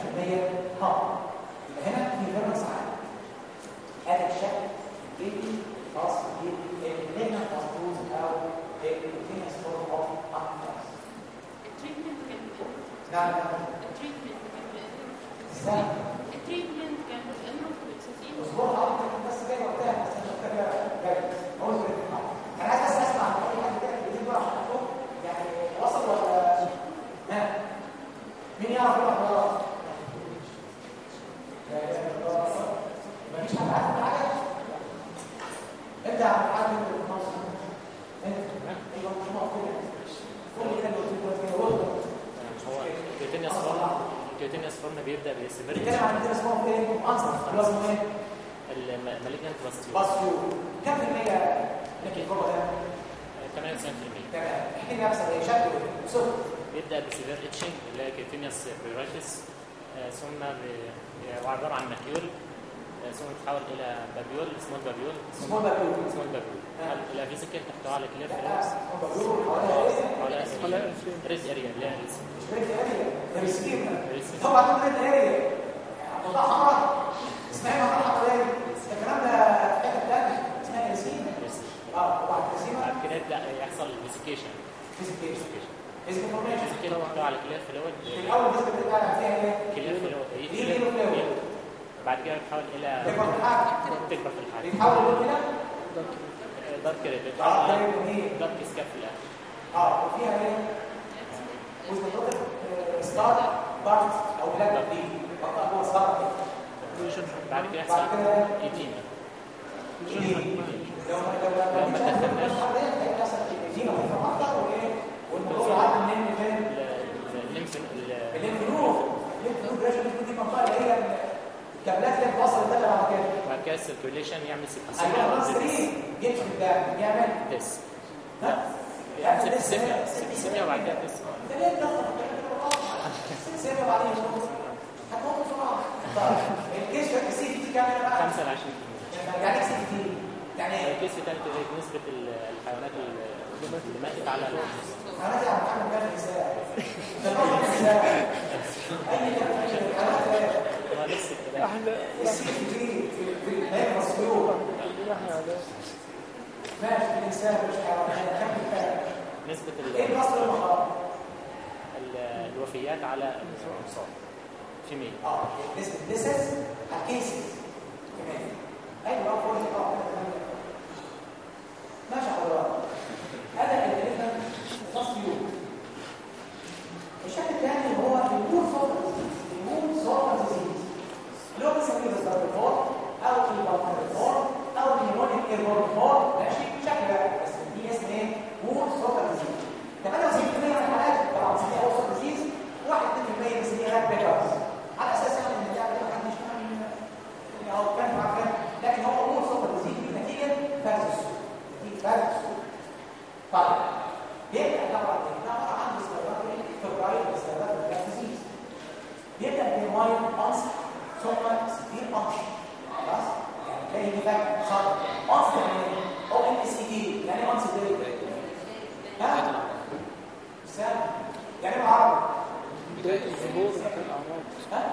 ها يبقى هنا في فيرنس عالي هذا الشكل الجلدي خاص باللينا مفروض او الكونتينس فورم اوف اكتاس التريتمنت كان نعم التريتمنت كان استنى التريتمنت كان انه بتسيب اسبوع حضرتك بس جاي وقتها بس انا فاكر جاي اقول لك انا عايز بس اسمع اي حد كده في الفيديو عشان اشوف يعني وصل ولا ها مين يعرف يروح ولا مفيش حد عارف حاجه انت عارف حاجه من النص انت ايوه مش موجود قول لي كده اللي قلت لك كده قول هو الكيوتينيوس فورم الكيوتينيوس فورم بيبدا بنتكلم باستمرار عن كده اسمه ايه؟ انصر اللي هو اسمه ايه؟ المالجنت باستيول باسيو كم في المية لكن الكوبا ده؟ 98% تمام احكي لي نفسك ايه شكله صفر بيبدا بسيفير اتشنج اللي هي كيوتينيوس بيورايتس ثم ب- هو عباره عن ماكيول آه، ثم يتحول الى بابيول سمول بابيول ثم سمول بابيول. سمول بابيول آه. الى فيزيكال تحتوي على كلير لا فلوس هم بيقولوا حوالي ايه؟ حوالي ريز اريا اللي هي ريز مش بريد اريا ده ريسكير ريسكير. طبعا تقول بريد اريا اوضاع حمراء اسمها ايه منطقه حمراء الكلام ده في حته ثانيه اسمها ريسكير اه وبعد الريسكير بعد كده يبدا يحصل فيزيكيشن فيزيكير فيزيكال فورميشن فيزيكال تحتوي على كلير في فلويد الاول الناس بتبقى فيها ايه؟ كلير فلويد ايه اللي فلويد بعد كده بتحول الى تكبر في الحاجه تكبر في الحاجه بيتحول لون كده دارك ريد اه ده ايه؟ دارك سكاب في الاخر اه وفيها ايه؟ وزنطات ستار بارت او بلاك دي بقى جوه ستار بعد كده بعد يحصل كده ايديما ايه؟ لو لو لو ما دخلناش هيبقى يحصل ايديما في المنطقه وايه؟ والموضوع يعدي منين لفين؟ الليمف الليمف نود الليمف نود ريشن دي المنطقه اللي هي الكابلات اللي بتوصل الدم بعد كده بعد كده السيركيوليشن يعمل ايوه نص سيبتسيميا ريم يمشي في الدم يعمل ديس ها؟ يعمل سيبتسيميا سيبتسيميا وبعد كده ديس ده ليه الضغط سيبها بعدين هتموت بسرعه طيب الكيس السي تي كام بقى 25 يعني ايه سي تي يعني ايه كيس تاني كده نسبة ال- الحيوانات ال- اللي ماتت على ال- انا دي عم بعمل كام نساء ده نظر نساء اي كلام اي كلام هو نفس الكلام احنا السي في في هي مسؤول احنا على ماشي الانسان مش حيوان كم كفايه نسبة ايه ال- الاصل المخاطر ال- الوفيات على الانصار في مين اه this this is a cases كمان ايوه فوق اه ماشي حضرتك هذا الاليفنت فصل يوم الشكل الثاني هو النور صوت النور صوت ديزيز اللي هو بنسميه بالظبط فور او البلمونري فور او النيمونيك ايربور فور ماشي شكل بقى بس دي اسم ايه نور صوت ديزيز 98% من الحالات طبعا بنسميها اول صوت ديزيز 1 2% بنسميها هاد بيكرز على اساس يعني ان اللعبه ما حدش فاهم او كان عارفين لكن هو امور صوت ديزيز دي نتيجه فرز السوق نتيجه فرز السوق طيب يبدا طبعا طبعا عنده استخدام فبراير استخدام التنفيذ يبدا بمايل انس ثم سيفير انش خلاص يعني تلاقي دي فاكر خط انس يعني او ام اس اي دي يعني انس دي ها سام يعني بالعربي بداية الظهور الأعراض ها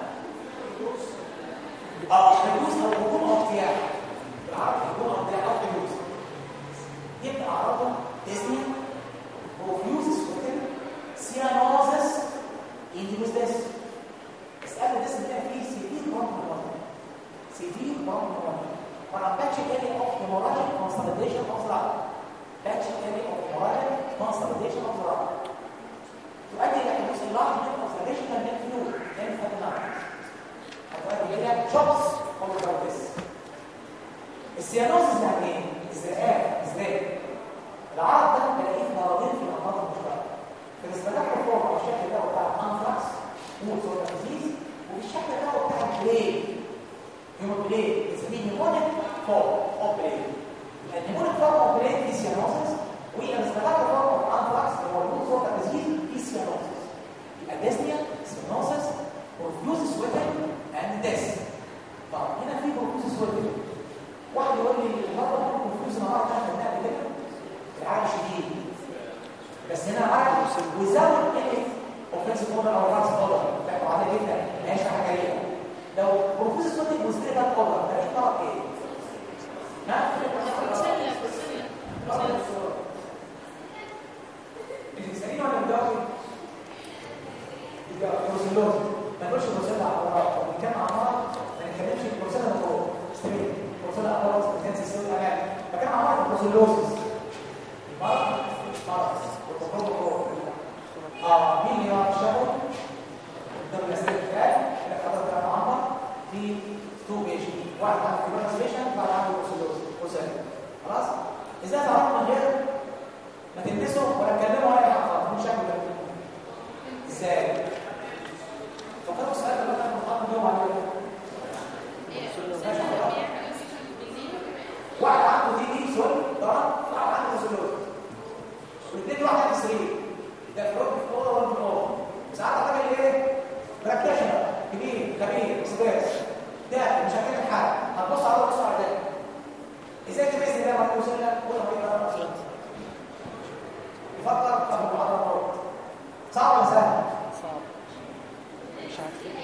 اه حدوث او هجوم او اغتيال بالعربي هجوم او اغتيال او حدوث يبقى اعراضه ديزني بروفيوزس وكده سيانوزس انديوس ديس اسأله ديس ده فيه سيفير بروبلم سيفير بروبلم وانا باتش اري اوف هيموراجيك كونسوليديشن اوف ذا باتش اري اوف هيموراجيك كونسوليديشن اوف ذا تؤدي الى حدوث اللارج كونسوليديشن من فلويد ليمفادينايتس هتؤدي الى شوكس كونتراكتس السيانوزس يعني ايه؟ ازرقاء ازاي؟ العرض ده بلاقيه في مرضين في الامراض المشتركه في الاستراكشر فورم او الشكل ده بتاع الانفراكس مول سورة ديزيز وفي الشكل ده بتاع البليد هيموبليد بنسميه نيمونيك فورم اوف بليد النيمونيك فورم اوف بليد دي سيانوزس والاستراكشر فورم اوف الانفراكس اللي هو المول سورة ديزيز دي سيانوزس يبقى ديسنيا سيانوزس بروفيوزس ويتن اند ديس طب هنا في بروفيوزس ويتن واحد يقول لي المرض ده بروفيوز النهارده احنا قلناها قبل كده العالم شديد بس هنا عالم وزود ايه اوفنسيف اوردر او راس اوردر بتاعته عاليه جدا ماشي حاجه ليها لو بروفيسور صوتك وزير ده اوردر ده ايه طبق ايه؟ ها؟ بروسيلا بروسيلا بروسيلا بتساليني ولا بتجاوبي؟ يبقى بروسيلوز ما نقولش بروسيلا على الورق بنتكلم عن مرض ما نتكلمش بروسيلا فوق ستريت بروسيلا اقراص بتنسي سيل امان بتكلم عن مرض البروسيلوزس المرض مرض والتطور اه مين اللي يعرف شغل ده الاسئله بتاعي اللي حضرتك انا معمر في تو بيج واحد عنده كيبرنسيشن واحد عنده بروسيلوز خلاص ازاي تعرفوا من غير ما تلبسوا ولا تكلموا ولا اي حاجه مش شكل ده ازاي فكروا السؤال ده بقى المحاضره جوه عليه واحد عنده دي دي سوري ضرب واحد عنده بروسيلوز والاثنين واحد عنده سرير ده في ركن في اوضه ولا في اوضه ساعات الراجل ايه براكتيشنر كبير خبير استاذ ده مش هتعمل حاجه هتبص على بص على ده ازاي تميز ده ما توصل لك ولا ما يقدرش يفكر طب المحاضره مرات صعب ولا سهل صعب مش عارفين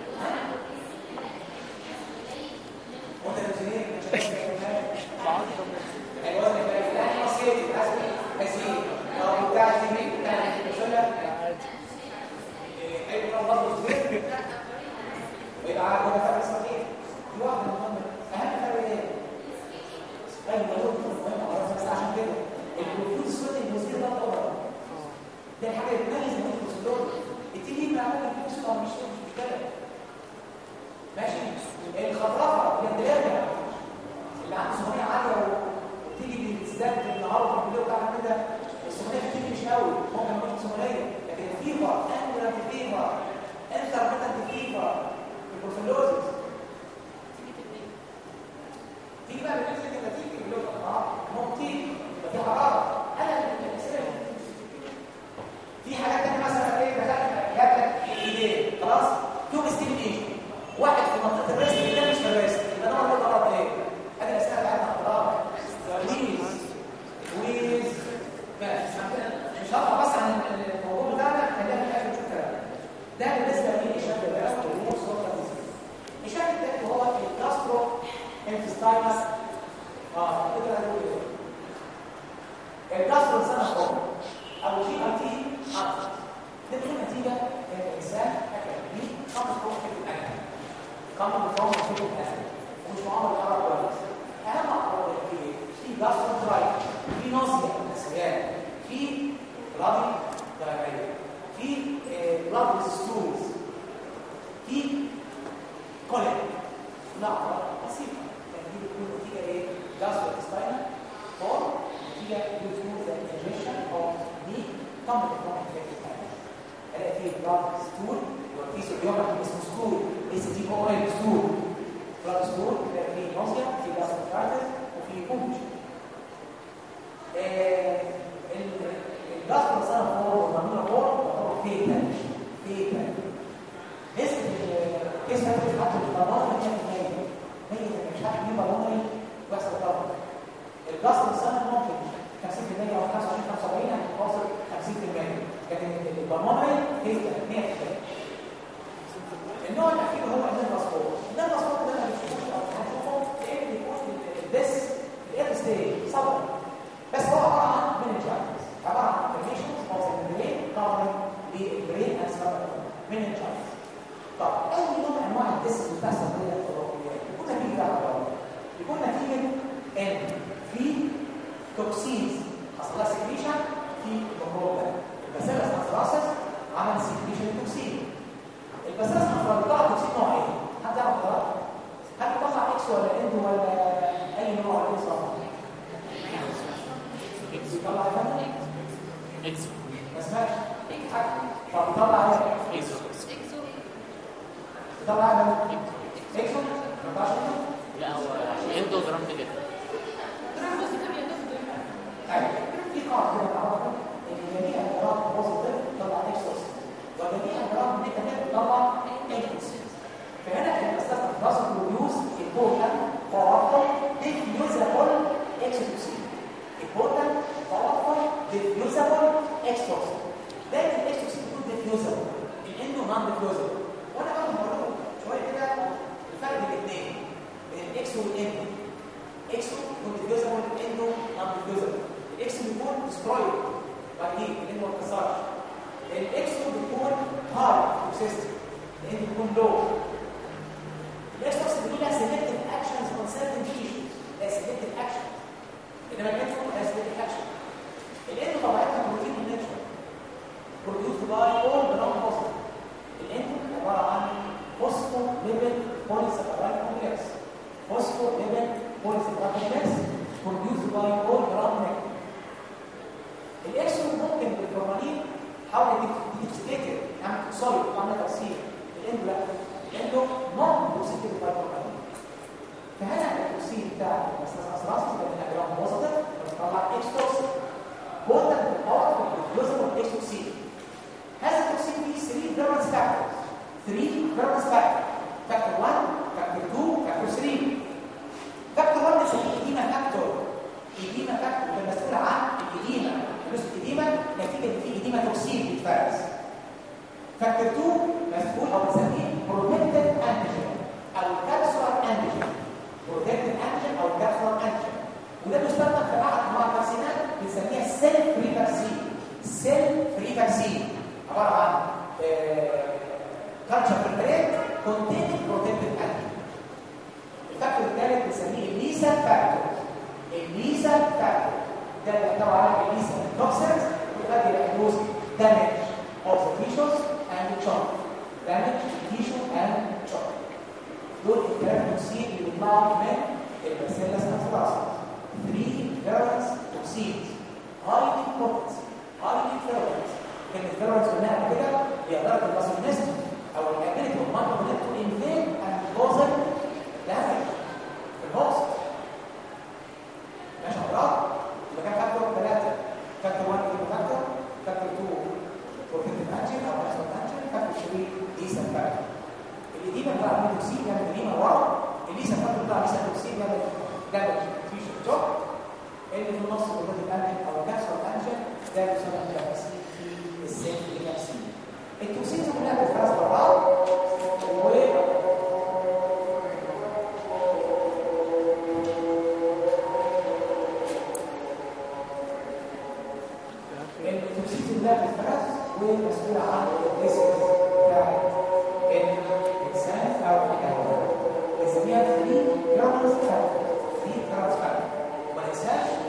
وانت تمسكين مش هتعمل بعض الوزن الفلاني لا نصيتي حسبي هزيد لو بتاع اليمين بتاع الشله عادي اي كلام برضه صغير ويبقى عارف هو فرق صحيح في واحد من ضمن اهم فرق ايه؟ ايوه هو مهم خلاص بس عشان كده البروتين السوداء المثير ده طبعا ده الحاجه اللي بتميز من البروتين التي بقى ممكن تكسر او مش مش مشكله ماشي الخطرفه الانتلاجه اللي عنده سخونيه عاليه وتيجي تزداد النهارده في الفيديو بتاعنا كده السخونيه بتيجي مش قوي ممكن تكون سخونيه لكن الفيفر انجلر فيفر انترميتنت فيفر البروفيلوزيس تيجي بقى بنفس النتيجه اللي هو اه ممكن يبقى في حراره انا الاسئله في حاجات تانية مثلا ايه دخلت جاب لك الايدين خلاص تو ستيميليشن واحد في منطقه الريست ده مش في الريست جاستروترايت في نوزيا نسيان في بلادي دايريا في بلاد ستولز في كوليك لحظه بسيطه يعني دي بتكون نتيجه ايه؟ جاستروتستاينال او نتيجه بتكون ذا انجكشن او دي كمل الكومن الاقي فيه بلاد ستول وفي صوديوم اسمه ستول اس تي او ال ستول بلاد ستول تلاقي فيه نوزيا في جاستروترايتس وفي بومش الجاسترو سنه فور والمامولا فور تعتبر فيتال فيتال نسبة الكيس هتبقى حتى البلانات هي في المية مية مش عارف مين بلانري ويحصل ضرب الجاسترو سنه ممكن 50% او 25 75 يعني توصل 50% لكن البلانري هي 100% النوع الاخير هو النيرفاسفور النيرفاسفور ده ما بنشوفوش او هنشوفه لان بيكون الدس الاير ستي صبر بس هو عباره عن مننجايتس عباره عن انفلاميشن اوف ذا برين كفرنج للبرين اند سبب مننجايتس طب اي نوع من انواع الدس اللي بتحصل في الاوروبيات يكون نتيجه ده على يكون نتيجه ان في توكسينز حصل لها سكريشن في الميكروب ده الباسيلس انثراسيس عمل سكريشن توكسين الباسيلس انثراسيس طلع توكسين نوع ايه؟ حد يعرف ده؟ هل طلع اكس ولا اند ولا اي نوع ولا ايه صح؟ بيطلع ايه؟ اكس ما سمعتش حاجه طب بيطلع ايه؟ اكس بيطلع ايه؟ اكسو ما بيطلعش اكسو؟ لا هو اندو جرام نيجاتيف ايوه في قاعده كده تعرفها ان جميع الجرام بوزيتيف بتطلع اكسوس وجميع الجرام نيجاتيف بتطلع انكس فهنا الاستاذ دراسه بروديوس important powerful diffusible exotoxin important powerful diffusible exotoxin دايما الاكسوتوكسين بيكون diffusible الاندو نون diffusible وانا بقى بقول لكم شويه كده الفرق بين الاثنين بين الاكسو والاندو اكسو يكون diffusible الاندو نون diffusible الاكسو بيكون destroyed بعدين الاندو ما اتكسرش الاكسو بيكون hard resistant الاندو بيكون low الاكسوتوكسين بيكون لها selective actions on certain tissues لها selective action انما الكتفو لها selective action الاندو طبيعتها بروتين نيتشر produced by all the non-positive الاندو عباره عن phospholipid polysaccharide complex phospholipid polysaccharide complex produced by all gram negative الاكسون ممكن بالفورمالين حاول تفتكر عم سوري تعمل تفسير الاندو لا الاندو نون توكسيكيد باي فورمالين فهنا التوكسين بتاع الاستاذ ده من اجرام بوزيتيف بتطلع اكستوكسين بوتنت باور يوزابل اكستوكسين هذا التوكسين فيه 3 فيرنس فاكتورز 3 فيرنس فاكتور فاكتور 1 فاكتور 2 فاكتور 3 فاكتور 1 بنسميه ايديما فاكتور ايديما فاكتور ده مسؤول عن الايديما فلوس الايديما نتيجه ان في ايديما توكسين بيتفرز فاكتور 2 مسؤول او بنسميه بروتكتيف انتيجين او كابسولار انتيجين بروتكتيف انتيجين او كابسولار انتيجين وده بيستخدم في بعض انواع الفاكسينات بنسميها سيل فري فاكسين سيل فري فاكسين عباره عن كالتشر بريبريت كونتيننج بروتكتيف انتيجين الفاكتور الثالث بنسميه الليسا فاكتور الليسا فاكتور ده بيحتوي على الليسا توكسينز ويؤدي الى حدوث damage of the tissues and the chunk damage to the tissue and chunk دول الثلاث توكسين اللي بيطلعوا من الباسيلس انثراسيس 3 فيرنس توكسينز highly potent highly virulent كلمة virulence قلناها قبل كده هي درجة الباسيلنست او الابيلتي اوف مايكروبيوم تو انفيد اند كوزن damage في الهوست ماشي حضرتك يبقى كان فاكتور ثلاثة فاكتور 1 كيلو فاكتور فاكتور 2 بروتين انجين او اكسون انجين فاكتور 3 ديسا فاكتور الإديمة بتاع التوكسين يعمل إديمة ورا الليسا فاكتور بتاع الليسا توكسين يعمل دامج تيشو توك اللي في النص بروتين انجين او كابسول انجين ده بيسمى التوكسين في السيل الكابسين التوكسين كلها بتفرز بره و التوكسين ده بتفرز ومسؤول عن الريسك بتاع الانسان او الحيوان بنسميها فري جرامز فاكتور فري جرامز فاكتور وما ننساش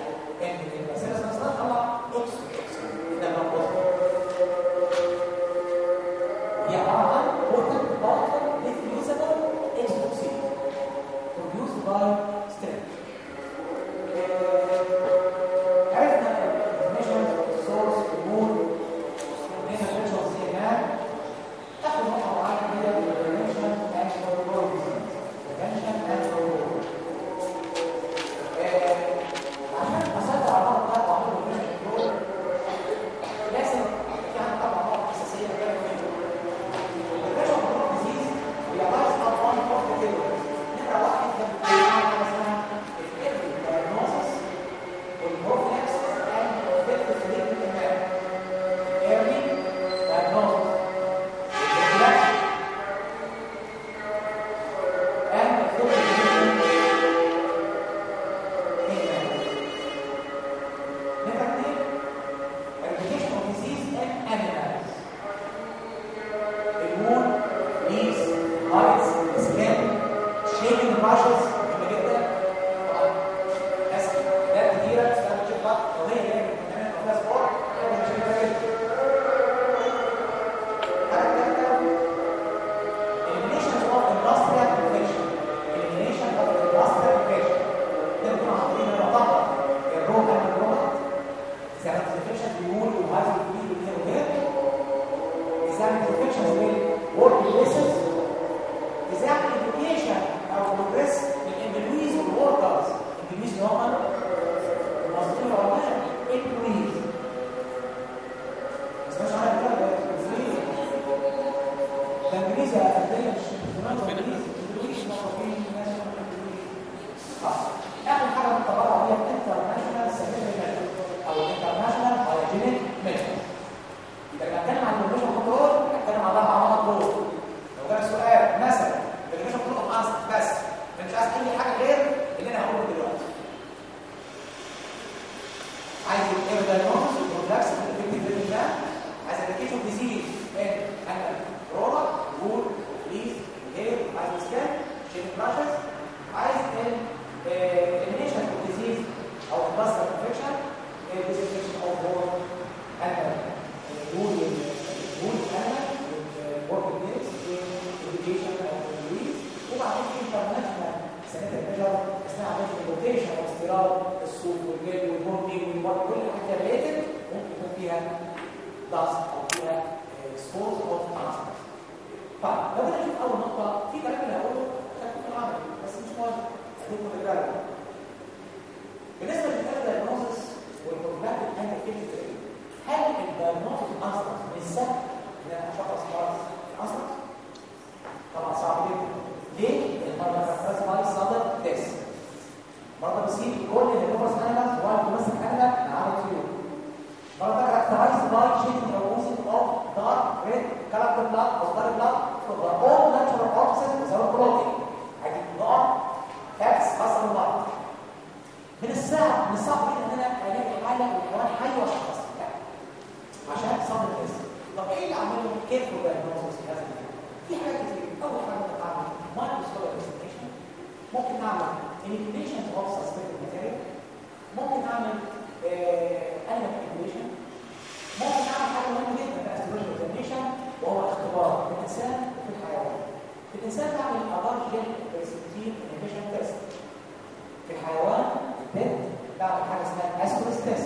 البلاد الصوت والجلد والهون دي والمرض كل حاجه ريليتد ممكن يكون فيها داست او فيها سبورز او ترانسفير طيب لو انا نشوف اول نقطه في كلام اللي هقوله خدته في العمل بس مش مهم اديكم الرجاله بالنسبه للدايجنوزس والبروبلماتيك انت كده هل الدايجنوزس اصلا من السهل ان انا اشخص مرض اصلا طبعا صعب جدا ليه؟ لان المرض بيتفرز باي صدر تيست مرضى بيصيب كل الهيبرس انيمالز والدومستيك انيمال عامل فيهم مرضى كاركترايز باي شيتنج او اوسيت اوف دارك ريد كاركتر بلاد او دارك بلاد فور اول ناتشورال اوبسيس سواء بروتين ادي نقط فاكس خاصه بالمرض من الصعب من الصعب جدا ان انا الاقي حاله والحيوان حي واشخصها عشان صدر الاسم طب ايه اللي عمله كيف هو دايجنوستس في هذا المكان في حاجات كتير اول حاجه بتتعمل مايكروسكوب انفستيجيشن ممكن نعمل manipulation of suspected material ممكن نعمل animal manipulation ممكن نعمل حاجه مهمه جدا في astrology examination وهو اختبار في الانسان وفي الحيوان في الانسان نعمل allergen receptive inhibition test في الحيوان البيت بعمل حاجه اسمها astrolus test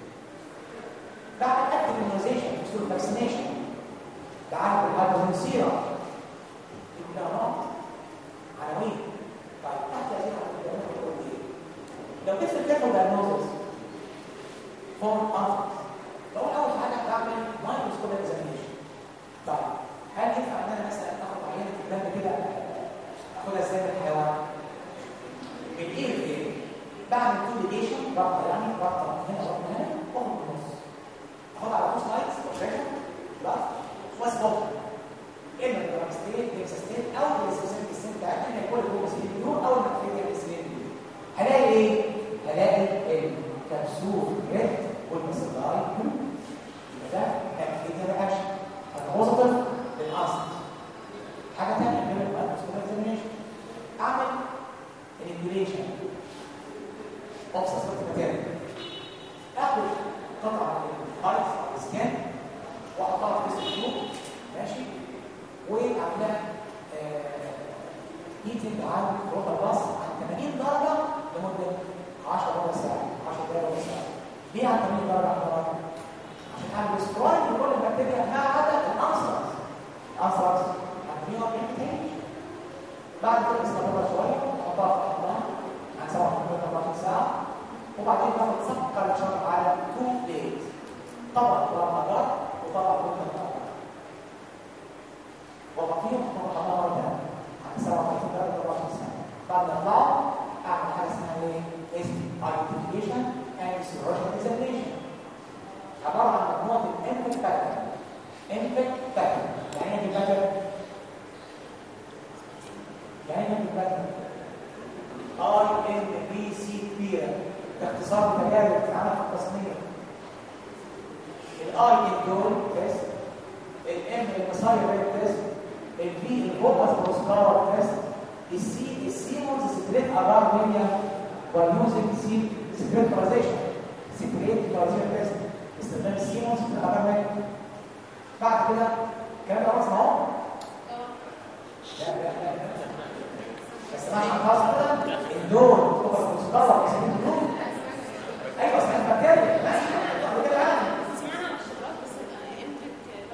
بعمل active immunization بصوره vaccination بعالج الهايبوتنسيرا الكلامات عناوين طيب تحت هذه العناوين لو كيف الكيفو دايجنوزس فورم انفكس لو اول حاجه بعمل مايكروسكوب اكزامينشن طيب هل ينفع ان انا مثلا اخد عينه الدم كده اخدها ازاي من الحيوان؟ من ايه لايه؟ بعمل كوليجيشن ربطه يعني ربطه هنا ربطه هنا واخد في النص اخد على تو سلايدز اوبريشن خلاص واسبوع اما البراكستين ديكسستين او الاسوسين السين بتاعتنا ان يكون جوه سين بيور او البكتيريا السين بيور هلاقي ايه؟ هلاقي الكبسول ريد والمسلاي يبقى ده بكتيريا رياكشن انا بوزيتيف للاصل حاجه ثانيه غير المايكروسكوب اكزامينشن اعمل انيبيوليشن اوف سسبكت ماتيريال اخد قطعه من الهايت او السكان واحطها في السلوك ماشي وعاملاه هيتنج عن روبر باص عن 80 درجه لمده 10 ربع ساعه 10 دقائق ربع ساعه ليه عن 80 درجه حراره؟ عشان اعمل سكرايب لكل البكتيريا ما عدا الانثراكس الانثراكس عن 140 تاني بعد كده استمر شويه احطها في احضان عن 27 ساعه وبعدين باخد سكر شرط على 2 دايز طبعا برمجات وطبعا كل وبطيء وطبعا مرة ثانية عن 37 درجة 24 سنة بعد ما اطلع اعمل حاجة اسمها ايه؟ اسم identification and serological examination عبارة عن مجموعة الانفك باترن انفك باترن يعني ايه باترن؟ يعني ايه باترن؟ اي ان بي سي كبيرة باختصار تجارب في العمل التصميمي الاي اندول تيست الام المساير تيست البي الفوكس بروسكار تيست السي السيمونز سكريت ابار ميديا ويوزنج سي سكريترايزيشن سكريترايزيشن تيست استخدام السيمونز في الابار ميديا بعد كده الكلام ده خلاص اهو لا لا لا بس ما خلاص كده اللون الفوكس بروسكار اسمه اللون ايوه اسمها بكتيريا ماشي كده يعني سمعنا عن الشجرات بس الانتك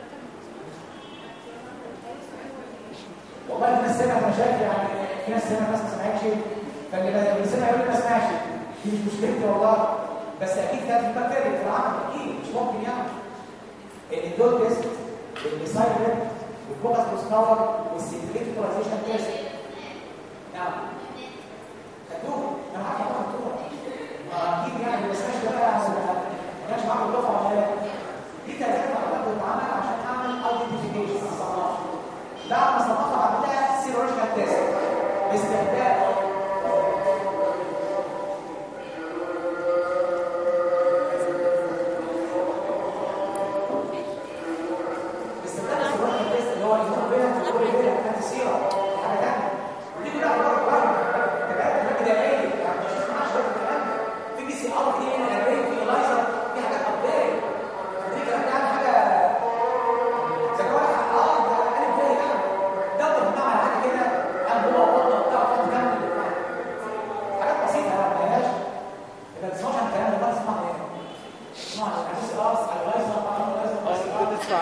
والله في ناس سمعت انا شايف يعني في ناس سمعت ناس ما سمعتش فاللي ما- اللي سمع يقول لي ما سمعش دي مش مشكلتي والله بس اكيد كانت في بكتيريا في العمل اكيد مش ممكن يعني الاندول تيست والميسايلين والفوكس بروسكاور والسيكريترايزيشن تيست نعم خدوه انا عارف طبعا خدوه ما اكيد يعني ما سمعش ده بقى عشان ما كانش معاهم الدفعه ولا دي ثلاث مرات بتتعمل عشان اعمل ايدنتيفيكيشن اصنعها بعد ما صنفت عملتها سيرولوجيكال تيست باستخدام باستخدام السيرولوجيكال تيست اللي هو الهرمون بينها وكل بينها كانت سيرة حاجه ثانيه ودي كلها عباره عن تبعات مبدئيه يعني مش اسمها شويه الكلام ده في بي سي ار في ان اري في الايزر في حاجات ابديت ودي كلام يعني حاجه زكوات اه ده الف ب يعني دور بمعنى حاجه كده قال هو وضع بتاع كمل حاجات بسيطه يعني ما هياش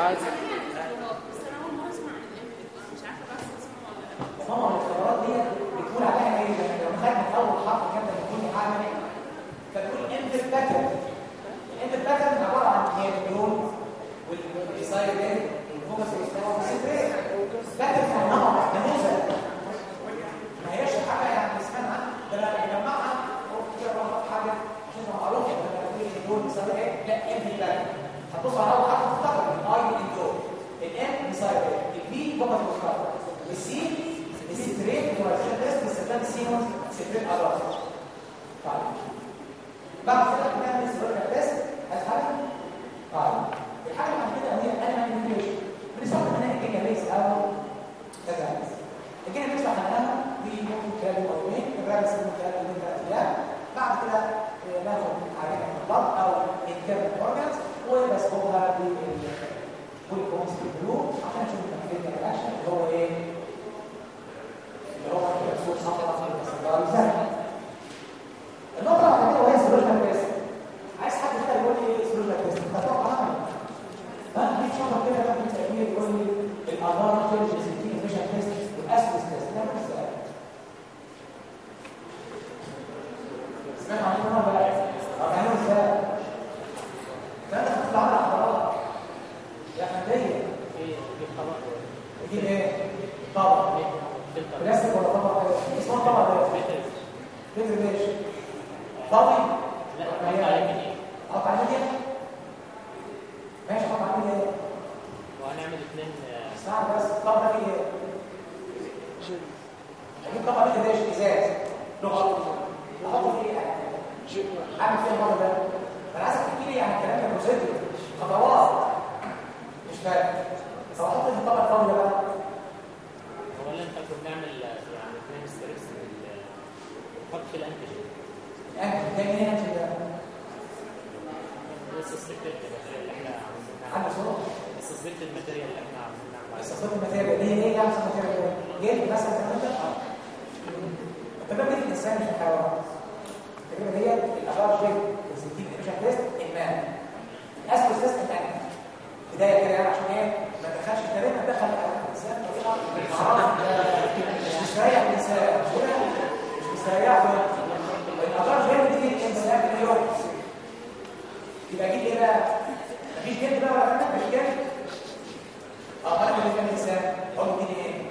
عادي بس انا اول مره اسمع عن الامبيك مش عارفه بس اسمه ولا لا ماما الاختبارات دي بتقول عليها ايه لما لو خدنا اول حرف كده بنقول هعمل ايه فبنقول انفل باترن الانفل باترن عباره عن هي النيون والديزاين ده والفوكس والستاوى والسيبريت باترن معناها نموذج ما هيش حاجه يعني اسمها عنها ده انا بجمعها اروح كده بروح حاجه عشان تبقى معروفه ده انا بقول النيون بيساوي ايه لا انفل باترن هتبص على اول حرف تفتكر الاي اندور الام ديزاين البي فوكس والستاوى والسي الستريت والرشاد تيست باستخدام السيمونز ستريت ادراس طيب بعد كده بنعمل سيرولوجيا تيست اسهل طيب الحاجه اللي بعد كده هي الانيميشن بنستخدم هنا الجينيا بيس او كذا الجينيا بيس عملناها دي ممكن خلال يومين الرابس ممكن خلال يومين ثلاث ايام بعد كده آه، ناخد عينه من البلد او انترنال اورجانز وبسبقها بالبوليكونس بلو عشان نشوف النتيجه الرياكشن اللي هو ايه اللي هو الرسول صلى الله عليه وسلم النقطة اللي بعد كده وهي سلوجنا تيست عايز حد كده يقول لي ايه سلوجنا تيست انت هتقف عمل ها في شخص كده ده في تأمير يقول لي الأضرار تيرجي سيتين فيشن تيست والأسوس تيست ده مش سؤال سمعت عنه ولا لا؟ طب هنعمله ازاي؟ ده انت بتطلع على أضرار يا فندية في في طبق تجيب ايه؟ طبق فلتر بلاستيك ولا طبق ايه؟ اسمه طبق ايه؟ فلتر لتر ليش؟ فاضي؟ لا قطع عليه ايه قطع ميديا؟ ماشي قطع ميديا ايه؟ وهنعمل اثنين اسمعني بس الطبق ده فيه ايه؟ جل اجيب طبق ميديا ليش؟ ازاز لغه احطه فيه ايه؟ جل اعمل فيه الموضوع ده انا عايزك تحكي لي يعني الكلام ده بروسيدور خطوات مش فاهم طب احط في الطبق الفاضي ده بقى اولا انت كنا بنعمل يعني اثنين ستريبس نحط في الانتيجين انت ده منين انت ده؟ لسه السكريت اللي احنا عاوزين عندي نعمل صوت لسه الزيت الماتيريال اللي احنا عاوزين نعمل عليها. استخدام الماتيريال دي ايه يعني الماتيريال جلد مثلا زي ما انت اه التجربه دي في الانسان مش الحيوان التجربه دي الابار جيل السنتيك ايميشن تيست ايمان اسكو تيست تاني بدايه كده يعني عشان ايه ما تدخلش التاريخ تدخل الانسان بطريقه معرض مش مستريح الانسان مش كده؟ مش مستريح الابار جيل دي الانسان اليوم يبقى جيل ايه بقى؟ مفيش جلد بقى ولا حاجه مفيش جلد اه انا بالنسبه للانسان اقول له دي ايه؟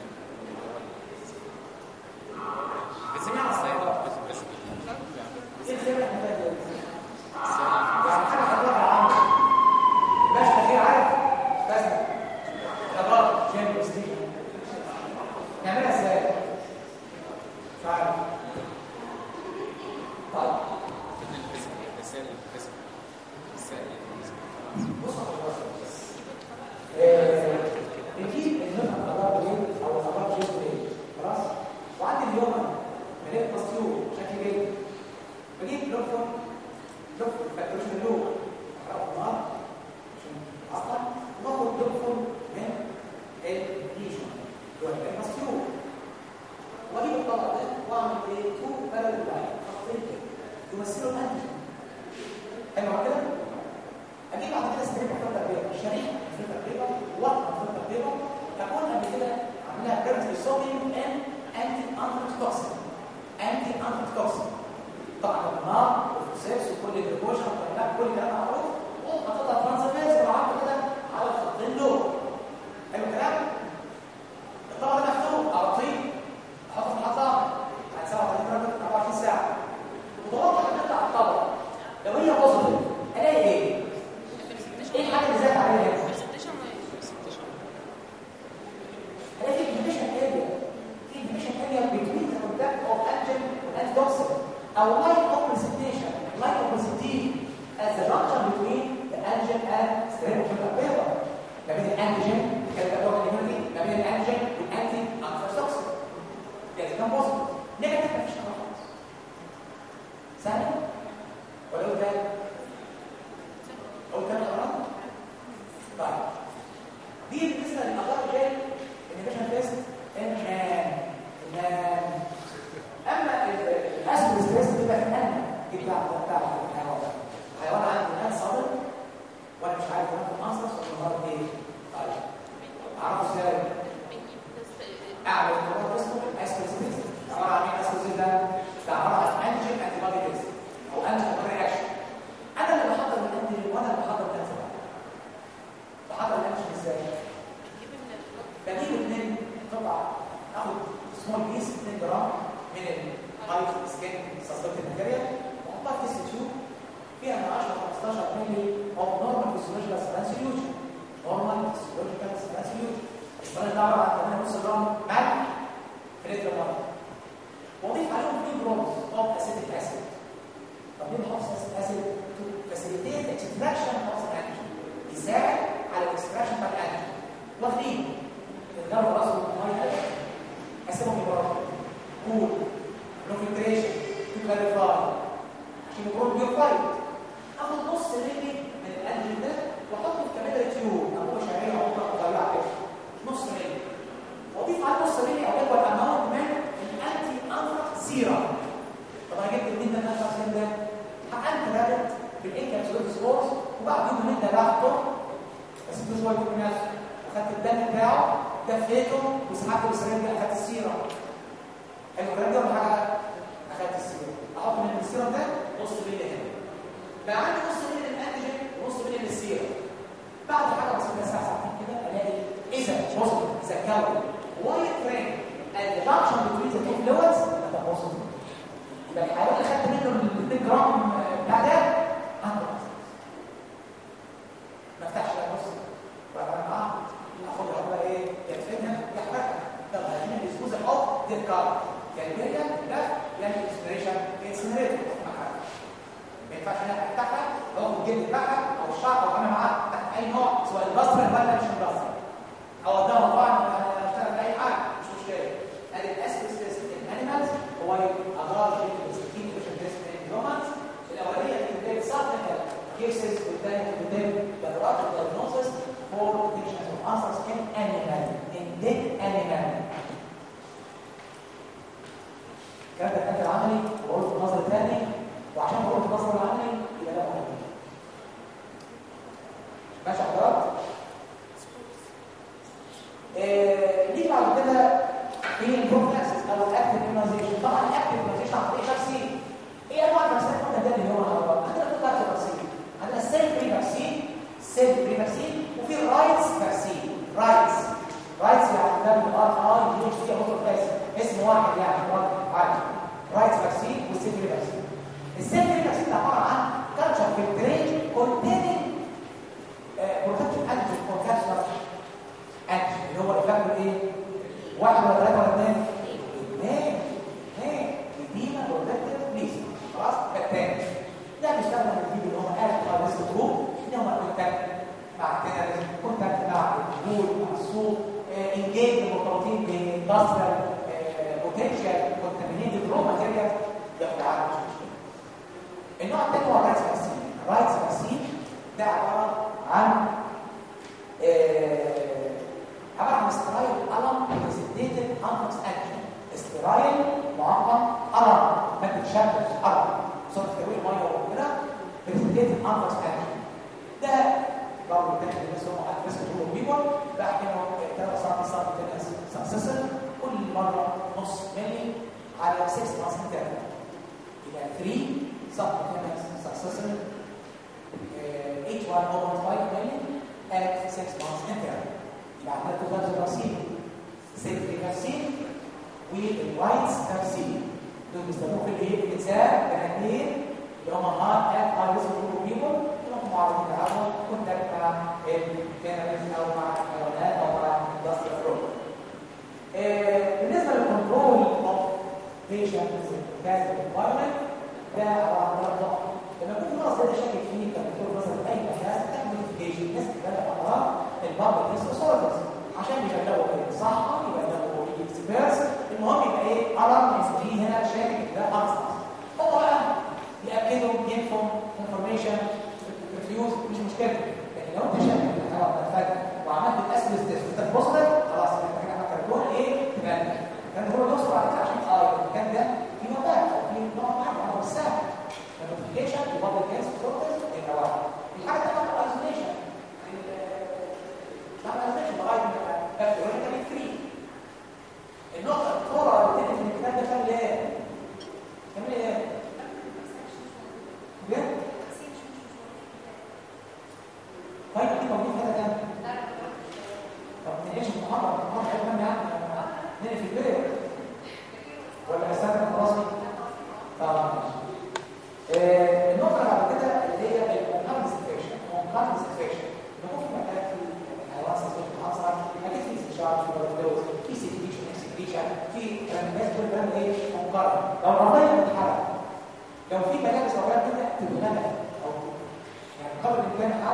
ايه الزمن المحتاج يعني حاجه هتروح على عمرو باش كتير عارف بس خلاص جيم ستيك نعملها ازاي؟ مش عارف طيب بص آه، بنجيب النوع القرار جيد او القرار جيد جيد خلاص وعندي اليوم مليت مسطور شكل جيد بجيب لوفر لوفر فاكتوريش اللوب احرقه النار عشان اصلا واخد لوفر من الريجن اللي هو المسطور واجيب الطبق ده واعمل ايه تو بارل لاين خطين كده يمثلوا الانتيجين حلو كده اجيب بعد كده ستريب فلتر بيضاء شريحه فلتر بيضاء وقطه فلتر بيضاء تكون قبل كده عاملها بيرنت بالصوديوم ان انتي انتروكسين انتي انتروكسين طبعا النار والفوسفس وكل الجلوكوجين والكلام كل الكلام معروف وحطيتها ترانزفيرس وعملت كده على الخطين دول حلو الكلام الطبق ده مفتوح على طول احطه في الحطه بعد 37 درجه 24 ساعه وتوقع تطلع على الطبق لو هي بوزيتيف الاقي ايه؟ ايه الحاجه اللي زادت عليها هنا؟ هلاقي في انفيشن اريا في انفيشن اريا بتوين ذا كونتاكت اوف انجن والانتي توكسين او لايك اوف بريسبتيشن لايك اوف بريسبتين as the junction between the antigen and stereotypical paper ما بين الانتيجين كانت بتوع الهيماتين ما بين الانتيجين والانتي انتروكسين ده كان بوزيتيف نيجاتيف مفيش حاجه خالص سهل ولا اقول تاني اقول تاني خلاص طيب دي بالنسبه للاخبار الجاي الانيميشن تيست المان المان اما الاسبر ستريس بيبقى في الان دي بتاع بتاع الحيوان الحيوان عنده الان صادم وانا مش عارف ياخد انصص ولا مرض ايه اعمل اختبار اسمه الاسبريسيس عباره عن ايه الاسبريسيس ده؟ ده عباره عن انجين انتي بودي تيست او انتي رياكشن انا اللي بحضر الانتي وانا اللي بحضر الانتي بحضر الانتي ازاي؟ جيب البلوك بجيب اثنين قطعه اخد سمول بيس 2 جرام من الهاي سكين سسبكت ماتيريال واحطها في تيست تيوب فيها من 10 ل 15 مللي اوف نورمال فيسيولوجيكال سبانسيولوجي نورمال فيسيولوجيكال سبانسيولوجي السؤال ده عباره عن 8 نص جرام ملح في لتر ميه واضيف عليهم 2 جرام اوف اسيتيك اسيد طب ليه بحط اسيتيك اسيد؟ تو فاسيليتيت اكستراكشن اوف الانتيجين يساعد على الاكستراكشن بتاع الانتيجين واخدين الجو راسه ميه قسمهم لمرات كول نوفلتريشن تو كلاريفاي عشان يكون بيوفايت اخد نص ملي من الانجل ده واحطه في كاميرا تيوب او شعريه او مطلع كده نص ملي واضيف على نص ملي او اكبر اماونت من الانتي انفر سيرم طب انا جبت منين ده الانفر ده حقنت رابط بالانكابسولوت سبورز وبعد يوم انت باخده بس انتوا شويه من نفسه اخدت الدم بتاعه دفيته وسحبته بالسرنجه اخدت السيرم حلو الكلام ده ولا حاجه اخدت السيرم احط من السيرم ده نص مللي هنا بقى عندي نص مللي للانتيجين ونص مللي للسيرم بعد حاجه بسيطه ساعه ساعتين كده الاقي اذا وصل اذا كون وايت فريم الريدكشن بتوين ذا فلويدز ده وصل يبقى الحيوان اللي خدت منه ال 2 جرام بتاع ده عنده ما فتحش لا نص ولا معاه اخدها بقى ايه يدفنها يحرقها طب هجيب الديسبوزل اوف ديت كارد يعني بيرجع ده يعني اكسبريشن انسنريتور ما ينفعش انا افتحها او الجلد بتاعها او الشعر او انا معاه تحت اي نوع سواء البصري ولا مش البصري او اديها طبعا اشتغل باي حاجه مش مشكله ادي الاسبكت تيست الانيمالز هو اضرار السكين مش تيست الهيومنز الاوليه اللي بتبقى سابتيكال كيسز والثانيه اللي بتبقى درجات الدايجنوستس for detection of ulcers in animal in dead animal كان ده الحاجة العملي وقلت النظر الثاني وعشان قلت النظر العملي يبقى ده مهم ماشي حضرتك آه، نيجي بعد كده في البروفلاكسس او الاكتيف ايمونيزيشن طبعا الاكتيف ايمونيزيشن عن طريق فاكسين ايه انواع الفاكسين قلنا ده اللي هو الهواء عندنا تو تايبس فاكسين عندنا السيل فري فاكسين سيل فري فاكسين وفي رايتس فاكسين رايتس رايتس يعني ده بالار اي دي اتش تي اوتو اسم واحد يعني واحد عادي رايتس فاكسين والسيل فري فاكسين السيل فري فاكسين ده عباره عن كالتشر فلتريت كونتيننج بروتكتيف انتي كونكابسولار انتي اللي هو الفاكتور ايه؟ واحد ولا ثلاثه ولا اثنين؟ اثنين اثنين يدينا بروتكتيف بليز خلاص كالتاني ده بيستخدم الجديد اللي هو الفا ريسك جروب اللي هو كونتاكت مع التنس كونتاكت مع الجول مع السوق انجيج مرتبطين باندستريال بوتنشال كونتامينيتد رو ماتيريال ياخد عنه مش مشكله النوع الثاني هو الرايتس فاكسين الرايتس فاكسين ده عباره عن آه، عباره عن استرايل الم بريسيديتد انفكس اكشن استرايل معقم الم ماده شابه الم صوت ترويج ميه وكده بريسيديتد انفكس اكشن ده برضه بتاخد الناس هم على ريسك تو بيبر بحكمه 3 سم سم سكسسر كل مره نص ملي على 6 مانثs انترفال يبقى 3 سم سكسسر each one 0.5 million at 6 months interval يبقى عندنا تو تايبس فاكسين سيفتي فاكسين والرايتس فاكسين دول بيستخدموا في الايه؟ في الانسان بنادين اللي هم هارت ات هاي ريسك جروب بيبل اللي هم معرضين للعدوى كونتاكت مع الكاناليز او مع الحيوانات او مع الاندستريال فلو بالنسبه للكنترول اوف بيشنت كاز انفايرمنت ده عباره عن ثلاث نقط لما يكون في مرض ده شاكك فيه كدكتور مثلا اي مكان تعمل نوتيفيكيشن الناس تتابع امراض البابل ريسبونسورز عشان يبلغوا الصحه يبلغوا الاكسبيرس المهم يبقى ايه ارم اس جي هنا شاكك ده ارسنال هو بقى ياكدوا ينفوا انفورميشن ريفيوز مش مشكله لكن لو انت شاكك ان الحاجه فجاه وعملت الاسلس تيست وده بوزيتيف خلاص انت كده عملت كربون ايه تبان كان هو يوصل بعد كده عشان اه المكان ده في وباء او في نوع معين او السهل النوتيفيكيشن يفضل الناس تفضل النواحي الحاجه الثانيه الايزوليشن بعد الايزوليشن لغايه ما بكتيريا فري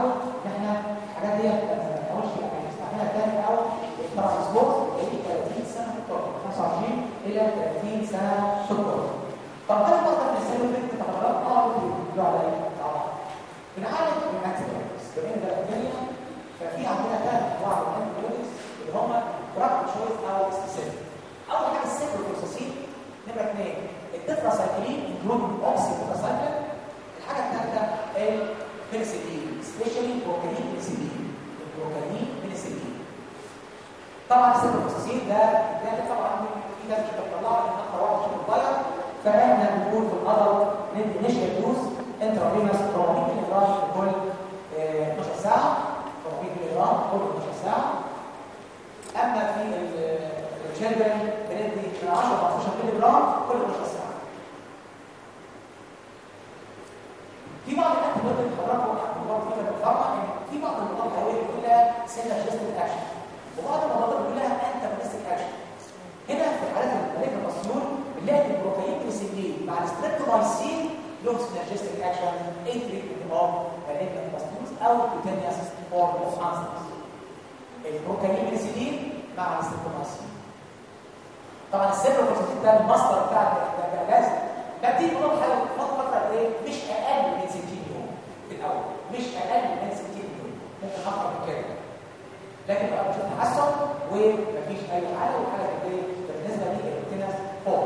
نتعود ان احنا الحاجات دي ما نقولش يعني نستعملها تاني او الترانسبورت اللي 30 سنه في الطرق 25 الى 30 سنه في الطرق طب هل نقدر نسوي فكره تغيرات اه بيقولوا عليها طبعا بنعالج بالانتيبيوتكس بما ان ده الدنيا ففي عندنا ثلاث انواع من الانتيبيوتكس اللي هم دراج تشويس او سبيسيفيك اول حاجه السيبروفلوكساسين نمره اثنين التتراسايكلين انكلودنج اوكسي تتراسايكلين الحاجه الثالثه البنسلين سبيشالي بروكالين بنسلين البروكالين بنسلين طبعا السيبروفلوكساسين ده ده طبعا في ناس بتطلعه ان اكتر واحد في الضيق فاحنا بنقول في القدر ندي نشر دوز انترافينوس 400 ملي جرام كل آه، 12 ساعه 400 ملي جرام كل 12 ساعه اما في الجلدرين بندي من 10 ل 15 ملي جرام كل 12 ساعه في بعض الانتيبيوتيك اللي حضراتكم برضه فيها بالفرق ان في بعض المضادات الحيويه بيقول لها سينرجستيك اكشن وبعض المضادات بيقول لها انتاجونستيك اكشن هنا في الحالات الملكه المسيول بنلاقي البروتين بروسيدين مع الستريبتومايسين له سينرجستيك اكشن اي تريتمنت اوف مالجنت باستوز او كوتينيوس فورم اوف انسنس البروتين بروسيدين مع الستريبتومايسين طبعا السيبروفلوكساسين ده المصدر بتاع الجهاز ده بتيجي من حاجه فتره ايه مش اقل من 60 يوم في الاول مش اقل من 60 يوم ممكن اكتر من كده لكن بقى مش تحسن ومفيش اي حاجه والحاله ايه بالنسبه لي الكتنس فوق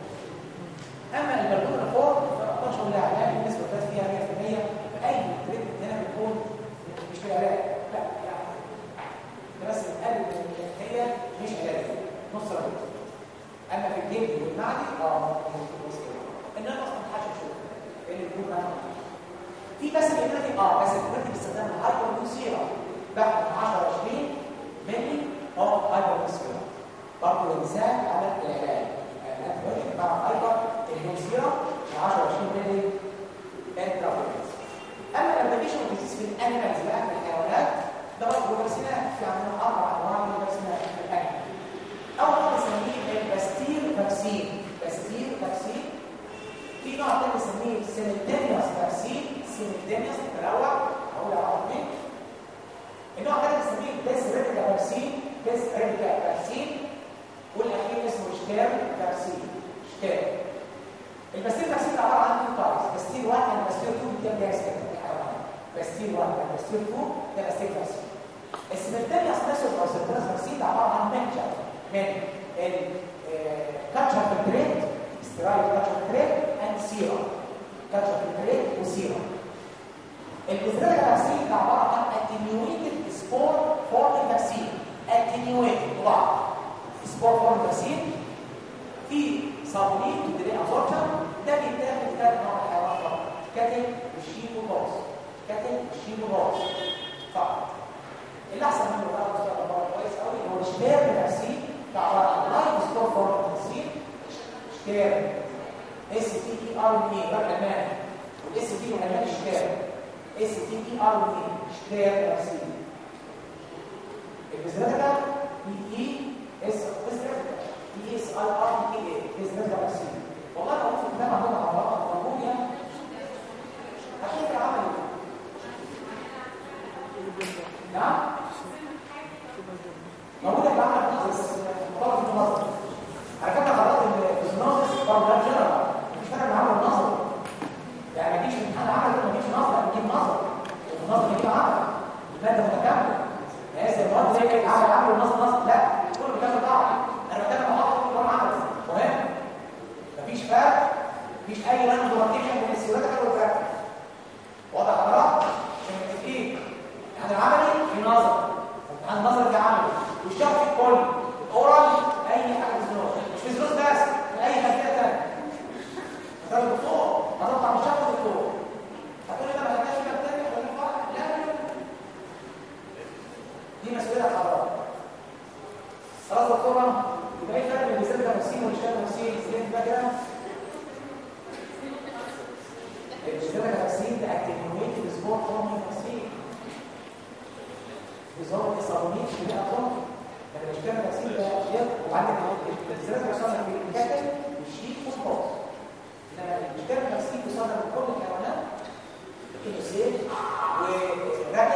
اما البلغور الفوق فاقدرش اقول لها علاج النسبه بتاعت فيها 100% اي تريتمنت هنا بتكون مش في علاج لا يعني ده بس بتقلل من هي مش علاج نص ربع اما في الجلد والمعدي اه ممكن كويس كده انما اصلا ما حدش يشوف ايه اللي بيكون معاهم في بس الامريكي اه بس الامريكي باستخدام الهايبرنوسيرا بعد 10 20 ملي اوف هايبرنوسيرا برضه الانسان على العلاج الانتيبيوتيك مع هايبر النوسيرا 10 20 ملي انترافيرنس اما الابليكيشن ديزيز في الانيمالز بقى في الحيوانات ده برضه فاكسينات في عندنا اربع انواع من الفاكسينات في الانيمال اول نوع بنسميه الباستير فاكسين باستير فاكسين في نوع تاني بنسميه سيمنتينيوس فاكسين سيمنتينيوس تروع اقول على اثنين النوع الثاني بنسميه بيس ريديكا فاكسين بيس ريديكا فاكسين والاخير اسمه شتير فاكسين شتير الباستير فاكسين ده عباره عن تو تايبس باستير 1 وباستير 2 بتبقى جاهز كده في الحيوانات باستير 1 وباستير 2 ده باستير فاكسين السيمنتينيوس ميثود او سيمنتينيوس فاكسين ده عباره عن ميكشر من الكاتشر فلتريت استرايل كاتشر فلتريت اند سيرم كاتشر فلتريت وسيرم البذرة فاكسين ده عباره عن اتنيويتد سبور فورم فاكسين اتنيويتد بعض سبور فورم فاكسين في صابونين بتدري ابزوربشن ده بيتاخد ثلاث نوع الحيوانات فقط كاتل والشيب والباص كاتل والشيب والباص فقط اللي احسن منه بقى بصراحه بقى كويس قوي هو الشباب فاكسين ده عباره عن لايف سبور فورم فاكسين شباب اس تي اي ار ان اي بقى كمان والاس تي والالمان شباب اس تي اي ار ان اي شباب فاكسين البذرة اي اي اس بذرة اي اس اي ار اي اي بذرة فاكسين والله لو في الكتاب عندنا عبارات موجودة هتلاقي عمل نعم موجودة في عمل نظر بس مطلق في النظر على فكرة قرارات النظر برضه ده جنرال مش فاكر ان عمل نظر يعني ما يجيش امتحان عمل ما يجيش نظر بيجيب نظر والنظر بيجيب عمل المادة متكاملة ناس المواد زي كده عمل عمل ونظر نظر لا كله بيكمل بعض انا بتكلم مع بعض كله عمل مهم مفيش فرق مفيش اي لاند دوماتيشن بين السيولات والفرق واضح حضرتك عشان متفقين يعني العملي في نظر امتحان النظر في عملي والشرح في الكل الاورال اي حاجه في الزنوز مش في الزنوز بس في اي خلفيه ثانيه مثلا الدكتور هتطلع من شرح الدكتور هتقول لي انا ما خدتش كتاب تاني ولا فرق لا لا دي مسؤوليه حضرتك خلاص يا دكتوره يبقى ايه الفرق بين الزبده والسين والشام والسين ازاي بقى كده الزبده والسين ده اكتيفيت الاسبوع فورم والسين نظام الصابونين في بقى فورم لكن الشام والسين ده غير وعندك الزبده والسين في الكاتل والشيك والباص انما الشام والسين بيصدر من كل الحيوانات الانسان والركب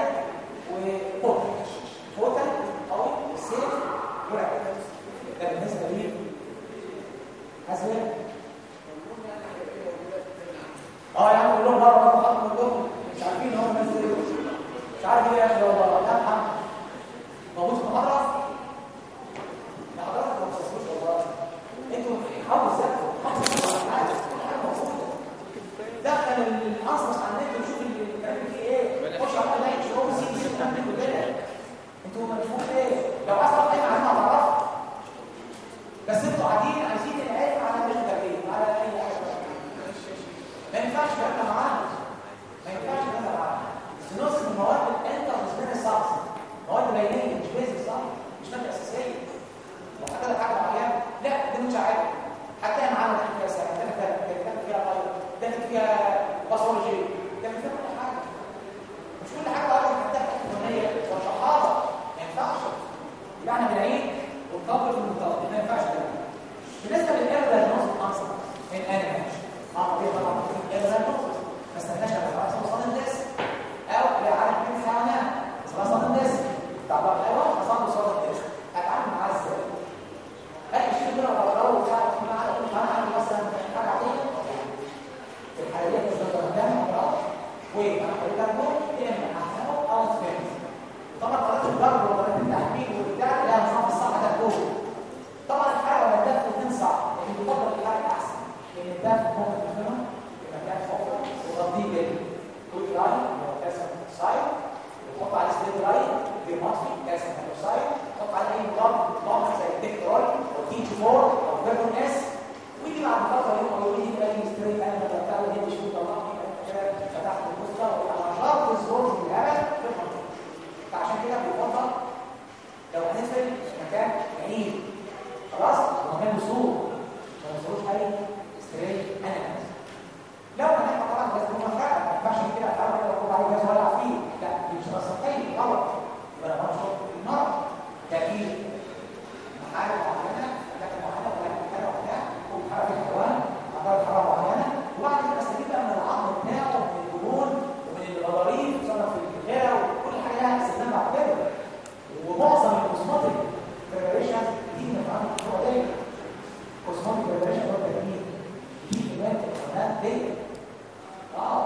وهحولها لون يا اما احسنه او اصفره طبعا قناه الضرب وقناه التحميل والبتاع لها نظام في الصح ده كله طبعا الحراره ولا الدفع الاثنين صح لكن بفضل الحراره احسن لان الدفع ممكن تفهمه في مكان فوق وتغطيه بالكويك لاين اللي هو كالسيوم سايد وتحط عليه سبيد لاين بيمطفي كالسيوم هيدروسايد تحط عليه اي نظام نظام زي التكترول او تي جي 4 او فيرجون اس ويجي بعد فتره يوم او يجي يلاقي ستريت انا بتاع اللي مش مطلعني فتحت القصه وعلى شرط الزوج بالهبل في المنطقه فعشان كده بيفضل لو هنقفل مكان بعيد خلاص مكان وصول ما وصلوش اي ستريت انا لو هنحط طبعا جهاز مفرقه ما ينفعش كده اول كده اقول عليه جهاز ولع فيه لا دي مش سطحيه غلط يبقى انا بشرب النار تأكيد محارب معينه اماكن معينه ولا مكان وبتاع ومحارب الحيوان عباره حراره معينه وبعد كده استفيد بقى من العظم بتاعه ومن الدهون ومن الغضاريف وتصرف في الكلى وكل حاجه لها استخدام بعد كده ومعظم الكوزماتيك بريبريشن دي من العامل هو ده كوزماتيك بريبريشن هو التجميل دي كمان القناه دي اه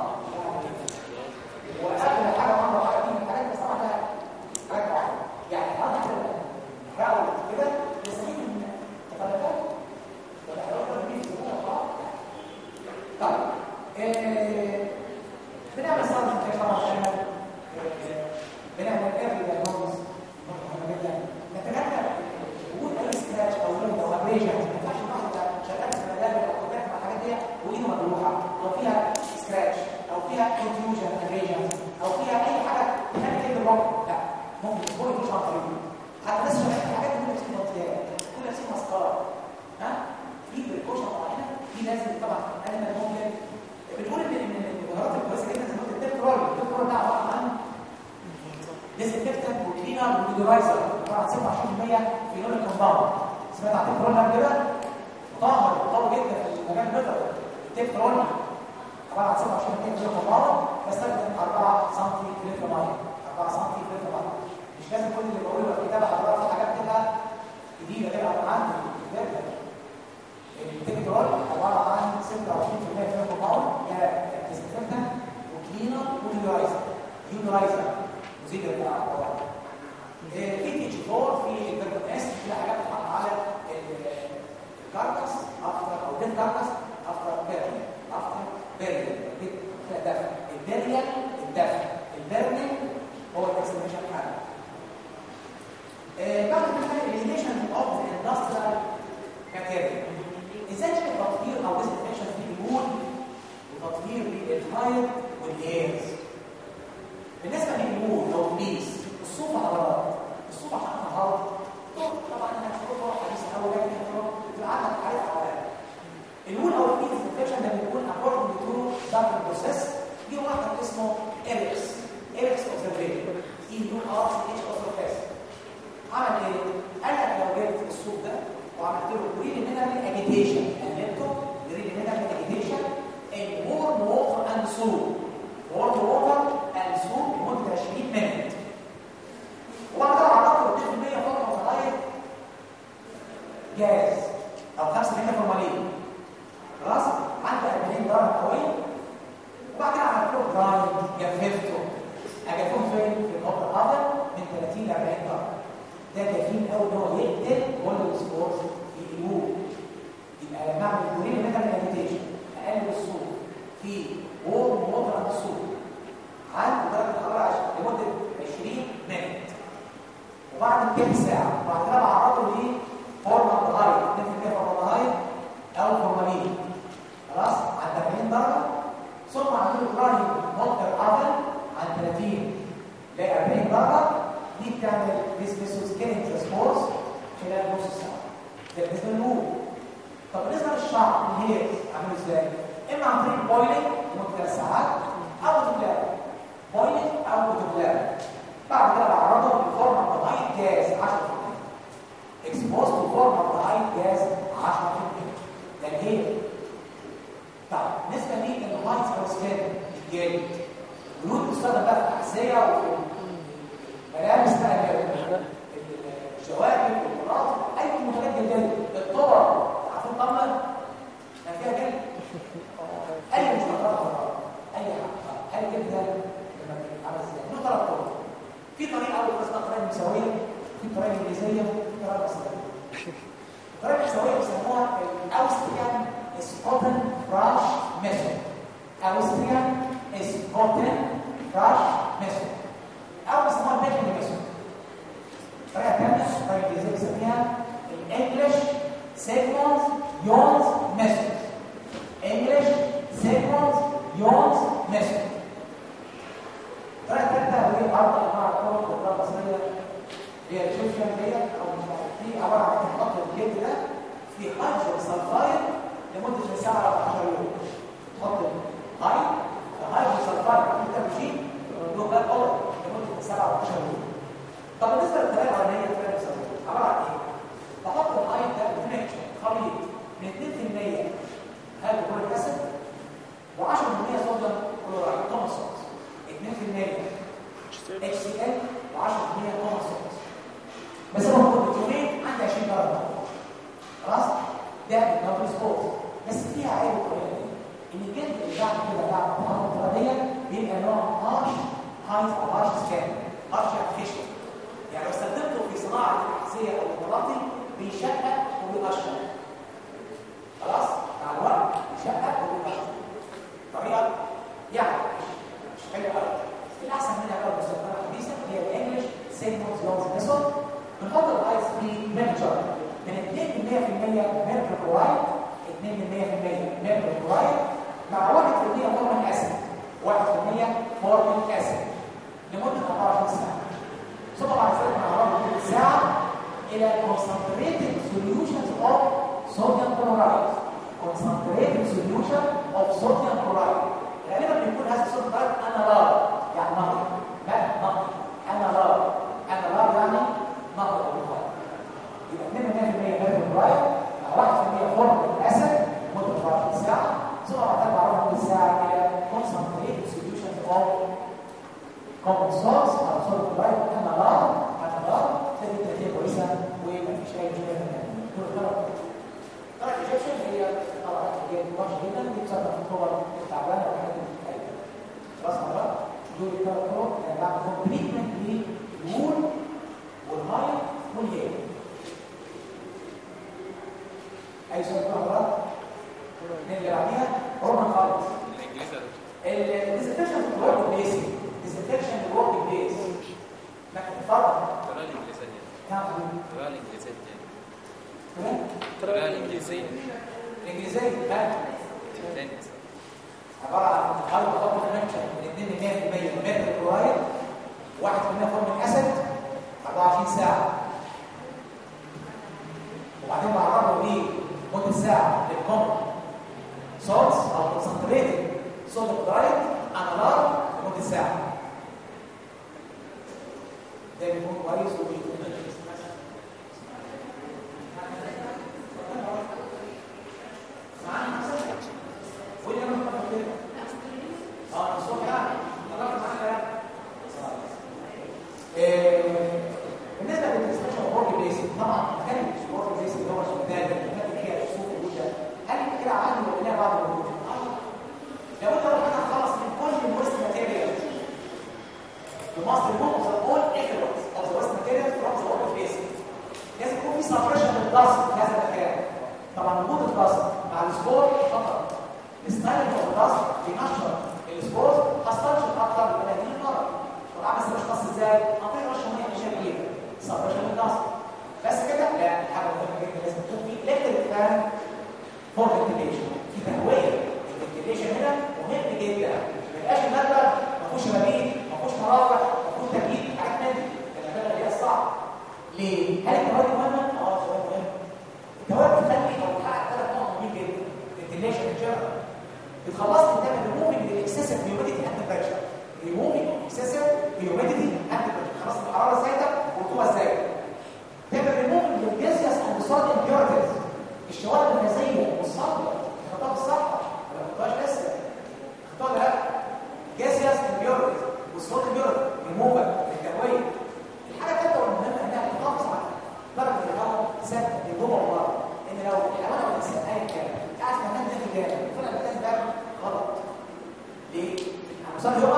واغلى حاجه مره واحده دي من الحاجات بس طبعا ده حاجه واحده يعني هذا حاول كده نستفيد من تفرقات ولا حاول نجيب زبون طيب آه، بنعمل صار في طبعا عشان بنعمل ايرلي دايجنوستس مهم جدا نتجنب وجود اي سكراتش او لون او ابريشن ما ينفعش الواحد يبقى شغال في مجال او بيعمل مع الحاجات دي وايده مجروحه او فيها سكراتش او فيها كونفيوجن ابريشن او فيها اي حاجه تخلي ايد الركب لا ممكن تكون مش عن طريقه حتى الناس شغالين في الحاجات دي ممكن تكون مطيات كل نفسي مسكره ها في بريكوشن معينه في لازم طبعا انا ممكن بنقول ان ان المهارات الكويسه جدا زي ما قلت التيب رول التيب رول ده عباره عن ديسانفكتنت وكلينر وميدرايزر عباره عن 27% فينول كومباوند سمعت عن التيب رول قبل كده طاهر قوي جدا في المجال البيطري التيب رول عباره عن 27% فينول كومباوند بستخدم 4 سم لتر ميه 4 سم لتر ميه مش لازم كل اللي بقوله في الكتاب حضرتك في حاجات كده جديده كده عندي جدا التكترول عباره عن 26% فينول كومباوند ديسانفكتنت وكلينر وميدرايزر يونرايزر مزيد بتاع الطوارئ في تي جي 4 في الفيرجن اس في حاجات بتتحط على الكاركس افتر او دين كاركس افتر بيرن افتر بيرن دفع البيريال الدفع البيرنينج هو الاكسلريشن حاجه بعد كده الاليميشن اوف الاندستريال ماتيريال ازاي نعمل تطهير او ديسانفكشن في البول وتطهير للهاير والايرز بالنسبه للبول او البيس الصوفه حضرات الصوفه عشان النهارده طبعا انا هشوفها حديث اول لكن بتبقى عندك عارف حوالي البول او البيس انفكشن ده بيكون اكوردنج تو دارك بروسيس دي واحد اسمه ايركس ايركس اوبزرفيشن اي يو ار سي اتش اوبزرفيشن عمل ايه؟ قال لك لو جبت الصوف ده وعملت له جرين مينرال اجيتيشن قلبته جرين مينرال اجيتيشن ان وورم ووتر اند سوب وورم ووتر اند سوب لمده 20 مينت وبعد كده عرضت 2% فقط وخلايا جاز او 5% فورمالين خلاص عندي 40 درجه قويه وبعد كده عملت له برايم جففته اجففه فين في النقطه الافضل من 30 ل 40 درجه ده كفيل قوي ان هو يقتل كل السبورز في الجمهور يبقى لما اعمل جولين ميتال مديتيشن اقلل الصوت في وورم ووتر عند الصوت عند درجه الحراره لمده 20 مينت وبعد كام ساعه وبعد كده بعرضه ل فورمال هاي 2% فورمال هاي او فورمالين خلاص عند 40 درجه ثم اعمل له راي مونتر افن عند 30 ل 40 درجه دي بتعمل بيسبيسوس كينج ترانسبورس خلال نص ساعه ده بالنسبه للنور طب بالنسبه للشعر الهير عامل ازاي اما عن طريق بويلنج لمده ثلاث ساعات او اوتوكلاف بويلنج او اوتوكلاف بعد كده بعرضه لفورم هاي جاز 10% اكسبوز تو فورم هاي جاز 10% ده الهير طيب بالنسبه للهايتس او سكين الجلد الجلود بتستخدم بقى في الاحذيه وفي ملابس بقى الجواكب والقراط اي منتجات جلديه الطبر عارفين طبعا ما فيها جلد اي مستحضرات اي حاجه ادي كده لما عمل ازاي له ثلاث طرق في طريقه اول خالص اسمها طريقه مساويه في طريقه انجليزيه في طريقه مصريه الطريقه المساويه بيسموها الاوستريان سكوتن براش ميثود اوستريان سكوتن براش ميثود او بيسموها البيكنج ميثود طريقه ثانيه طريقه انجليزيه بيسميها الانجلش سيجموند يونز ميثود انجلش سيجموند يونز ميثود الطريقه الثالثه وهي برضه انواع الطرق والطرق المصريه هي الشوشن ديت او مش عارف دي عباره عن تحط الجلد ده في هيدروجين سلفايد لمده من 7 ل 10 يوم تحط هاي هيدروجين سلفايد انت بتشيل له بقى قوه لمده من 7 ل 10 يوم طب بالنسبه للطريقه الاولانيه الطريقه المسميه عباره عن ايه؟ بحط الهاي ده بميكشر خليط من 2% هيدروكلوريك اسيد و10% صوديوم كلورايد كومن سولت 2% اتش سي ال و10% كومن سولت بس هو المفروض يومين عندي 20 درجه خلاص ده النوبل سبورت بس فيها عيب الطريقه دي ان الجلد اللي بعد كده بعد الطريقه الطبيعيه بيبقى نوع هارش هايز او هارش سكان هارش ارتفيشال يعني لو استخدمته في صناعه الاحذيه او البلاطي بيشقق وبيقشر خلاص مع الوقت بيشقق وبيقشر طريقه يعني مش حلوه قوي الاحسن منها بقى المستخدمه الحديثه هي الانجلش سيجموند لونز ميثود بنحط الايس في ميكشر من 2% ميركل كلورايد 2% ميركل كلورايد مع 1% فورميك اسيد 1% فورميك اسيد لمده 24 ساعه ثم بعد ذلك مع بعض مده ساعه الى concentrated solutions of sodium chloride concentrated solution of sodium chloride غالبا بيكون هذا الصوت ده انالار يعني نهر ماء نهر انالار انالار يعني نهر او بخار يبقى 2% ميركل كلورايد مع 1% فورميك اسيد مده 24 ساعه ثم بعد ذلك بعد مده ساعه الى concentrated solutions of common source او sodium chloride انالار انالار تدي نتيجه كويسه ومفيش اي مشكله دول ثلاث طبعا الايجكشن هي طبعا هي وحشه جدا بتتصرف في الصور التعبانه والحاجات اللي بتتكلم خلاص مرات دول الثلاث طرق يعني بعد كومبليتمنت للوول والهاي والهيل اي سؤال بقى مرات اللي بعديها رومان خالص الديزنفكشن في الورك بليس ديزنفكشن في الورك بليس ما اتفضل الطريقة الإنجليزية نعم الطريقة الإنجليزية تمام الطريقة الإنجليزية الانجليزيه ها تاني عباره عن هاي بحط كونكشن من 2% متر كلورايد 1% فورميك اسيد 24 ساعه وبعدين بعرضه ليه مده ساعه للكومن سولتس او كونسنتريتد صوديوم كلورايد انالار لمده ساعه ده بيكون كويس وبيكون معانا مثلا وين انا بفكر كده اه الصبح يعني طلعت معانا يعني إيه، بالنسبه للديسكشن ورك بيسك طبعا كان الورك بيسك اللي هو السودان اللي كانت هي السوق الوجه هل كده عندي ولا لا بعد الوجود لو انت ربنا خلص من كل الويست ماتيريال بمصر يكون of all effluents of the waste material from the work basic لازم يكون في سبريشن للضغط في هذا المكان طبعا وجود الضغط مع السبور خطر الستايل اوف الضغط بينشر السبور هستنشق اكتر من هذه المره طب اعمل استنشاق ازاي؟ اعطيه رشه ميه عشان ايه؟ سبريشن للضغط بس كده لا حاجه مهمه جدا لازم يكون في الكتريك فان فور فنتيليشن في تهويه الفنتيليشن هنا مهم جدا ما يبقاش المبلغ ما فيهوش مبيت ما فيهوش مراوح ما فيهوش تكييف حاجات من دي المبلغ دي صعب ليه؟ هل التهويه مهمه؟ اه سؤال مهم التهويه بتخلي او بتحقق ثلاث نقط مهمين جدا فنتيليشن ان جنرال بتخلصني من تعمل ريموفنج للاكسسيف هيوميديتي اند بريشر ريموفنج اكسسيف هيوميديتي اند بريشر خلاص الحراره زايده والرطوبه زايده تعمل ريموفنج للجازيوس اند سولت امبيورتيز الشوائب الغازيه والصلبه خطاب الصحه ولا ما خدتهاش لسه خدتوها لا جازيوس امبيورتيز والسولت امبيورتيز ريموفر للتهويه الحاجه الثالثه والمهمه انها تحافظ على درجه الهواء ثابته لجوه وبره ان لو الحيوان او الانسان ايا كان قاعد في مكان دافي جامد طلع المكان ده غلط ليه؟ عشان يقع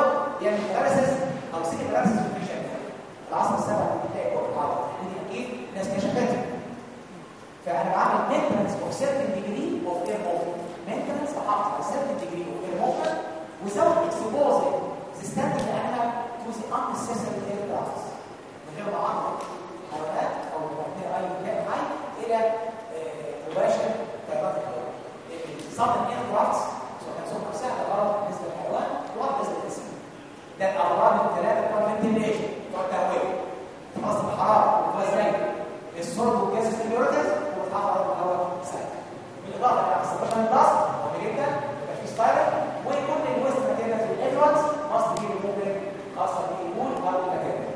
يعمل باراليسيس او سيتي باراليسيس في الشركه العصر السابع اللي بتلاقي كل بعض ودي اكيد ناس كشفتها فانا بعمل مينتنس اوف سيرتن ديجري اوف اير موفمنت مينتنس بحافظ على سيرتن ديجري اوف اير موفمنت without exposing the standing animal to the unnecessary air drafts من غير ما اعرض حيوانات او مبنيه اي كائن حي الى آه، مباشر تيارات الهواء صدر اير درافتس سواء كان سوق نفسها ده غلط بالنسبه للحيوان وغلط بالنسبه للانسان ده الاضرار الثلاثه بتوع الفنتيليشن بتوع التهويه تنظم الحراره والغاز الصلب والجاز السيلولوجيز وتحافظ على الهواء ساعتها بالاضافه الى اكسبريشن البلاست مهم جدا يبقى في ستايلر وكل الويست ماتيريال في الانفلونس ماست بي ريموفد خاصه بالوول او الماتيريال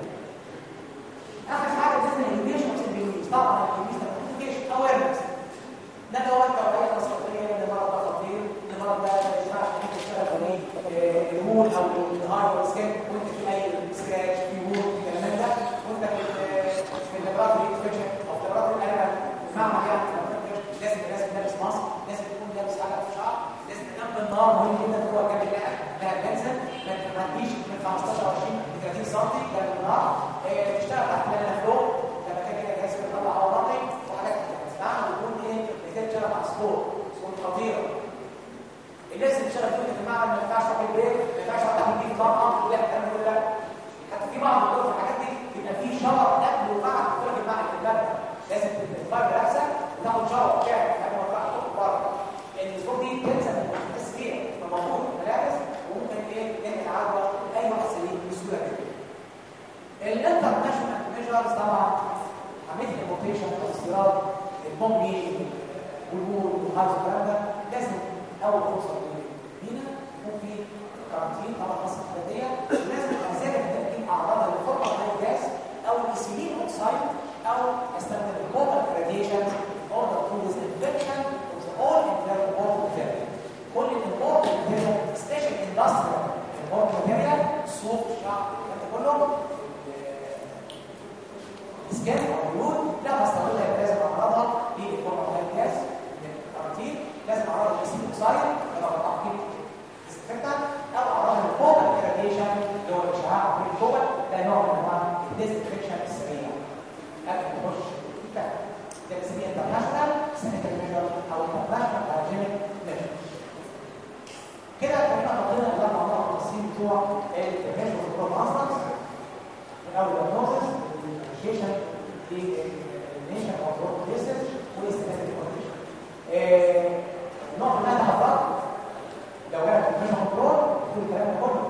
اخر حاجه باذن الانيميشن اوف البيولوجي طبعا الانيميشن نوتيفيكيشن اويرنس ده لو انت وعيت مسؤوليه ان المرض ده خطير ان المرض ده ما ينفعش انك تشتغل عليه الوول او الهاي والسكين وانت في اي سكراتش في وول في الكلام ده وانت في في اللابراتوري انفكشن او في اللابراتوري الالم مع يعني لازم لازم لابس ماسك لازم تكون لابس حاجه في الشعر لازم تنام بالنار مهم جدا هو كان بيلاقي ده بنزل ما تعديش من 15 او 20 ل 30 سم ده بالنار آه، تشتغل تحت لنا فلو ده مكان كده جهاز بيطلع هواء نقي وحاجات كده استعمل ويكون ايه بتشتغل مع سبور سبور خطيره الناس اللي بتشتغل فيه في المعمل ما ينفعش تروح البيت ما ينفعش واحد يجيب طاقه ولا الكلام ده لا حتى في بعض الدول في الحاجات دي بيبقى في شاور قبل وبعد دخول المعمل في البلد لازم تتفرج نفسك وتاخد شاور كامل قبل ما تروح تخرج بره لان الصور دي تنسى من التسريع فموجود في الملابس وممكن ايه يعمل عدوى اي واحد سليم بسهوله جدا الانترناشونال ميجرز طبعا عمليه الامبورتيشن او استيراد البومبي والوول والهايز والكلام ده لازم اول فرصه لينا يكون في كارانتين طبعا خاصه الحداديه ولازم الازاله تكون اعراضها للفرقه غير الجاز او الايثيلين اوكسايد او استخدم الكوبر راديشن order to disinfection of the all important material كل الامبورت ماتيريال سبيشال اندستريال امبورت ماتيريال صوف شعر الكلام ده كله اسكان او عيون لا بستخدمها لازم اعرضها للفرقه غير الجاز من الكارانتين لازم اعرضها للاسيد اوكسايد لو تعقيد ديسانفكتنت او اعرضها للكوبر راديشن اللي هو الاشعاع عن طريق الكوبر ده نوع من انواع الديسانفكشن السريع قبل ما تخش البتاع ده بنسميه انترناشونال سانيتري ميجر او انترناشونال هايجينيك ميجر كده اتكلمنا قضينا الاربع نقط التفصيل بتوع البريفنشن والكنترول ماسترز من اول الديagnosis الانيشيشن الانيشن اوف ورك بيسز والاستناد الكونديشن النقطه اللي انا هحطها لو جالك بريفنشن كنترول كل الكلام ده كله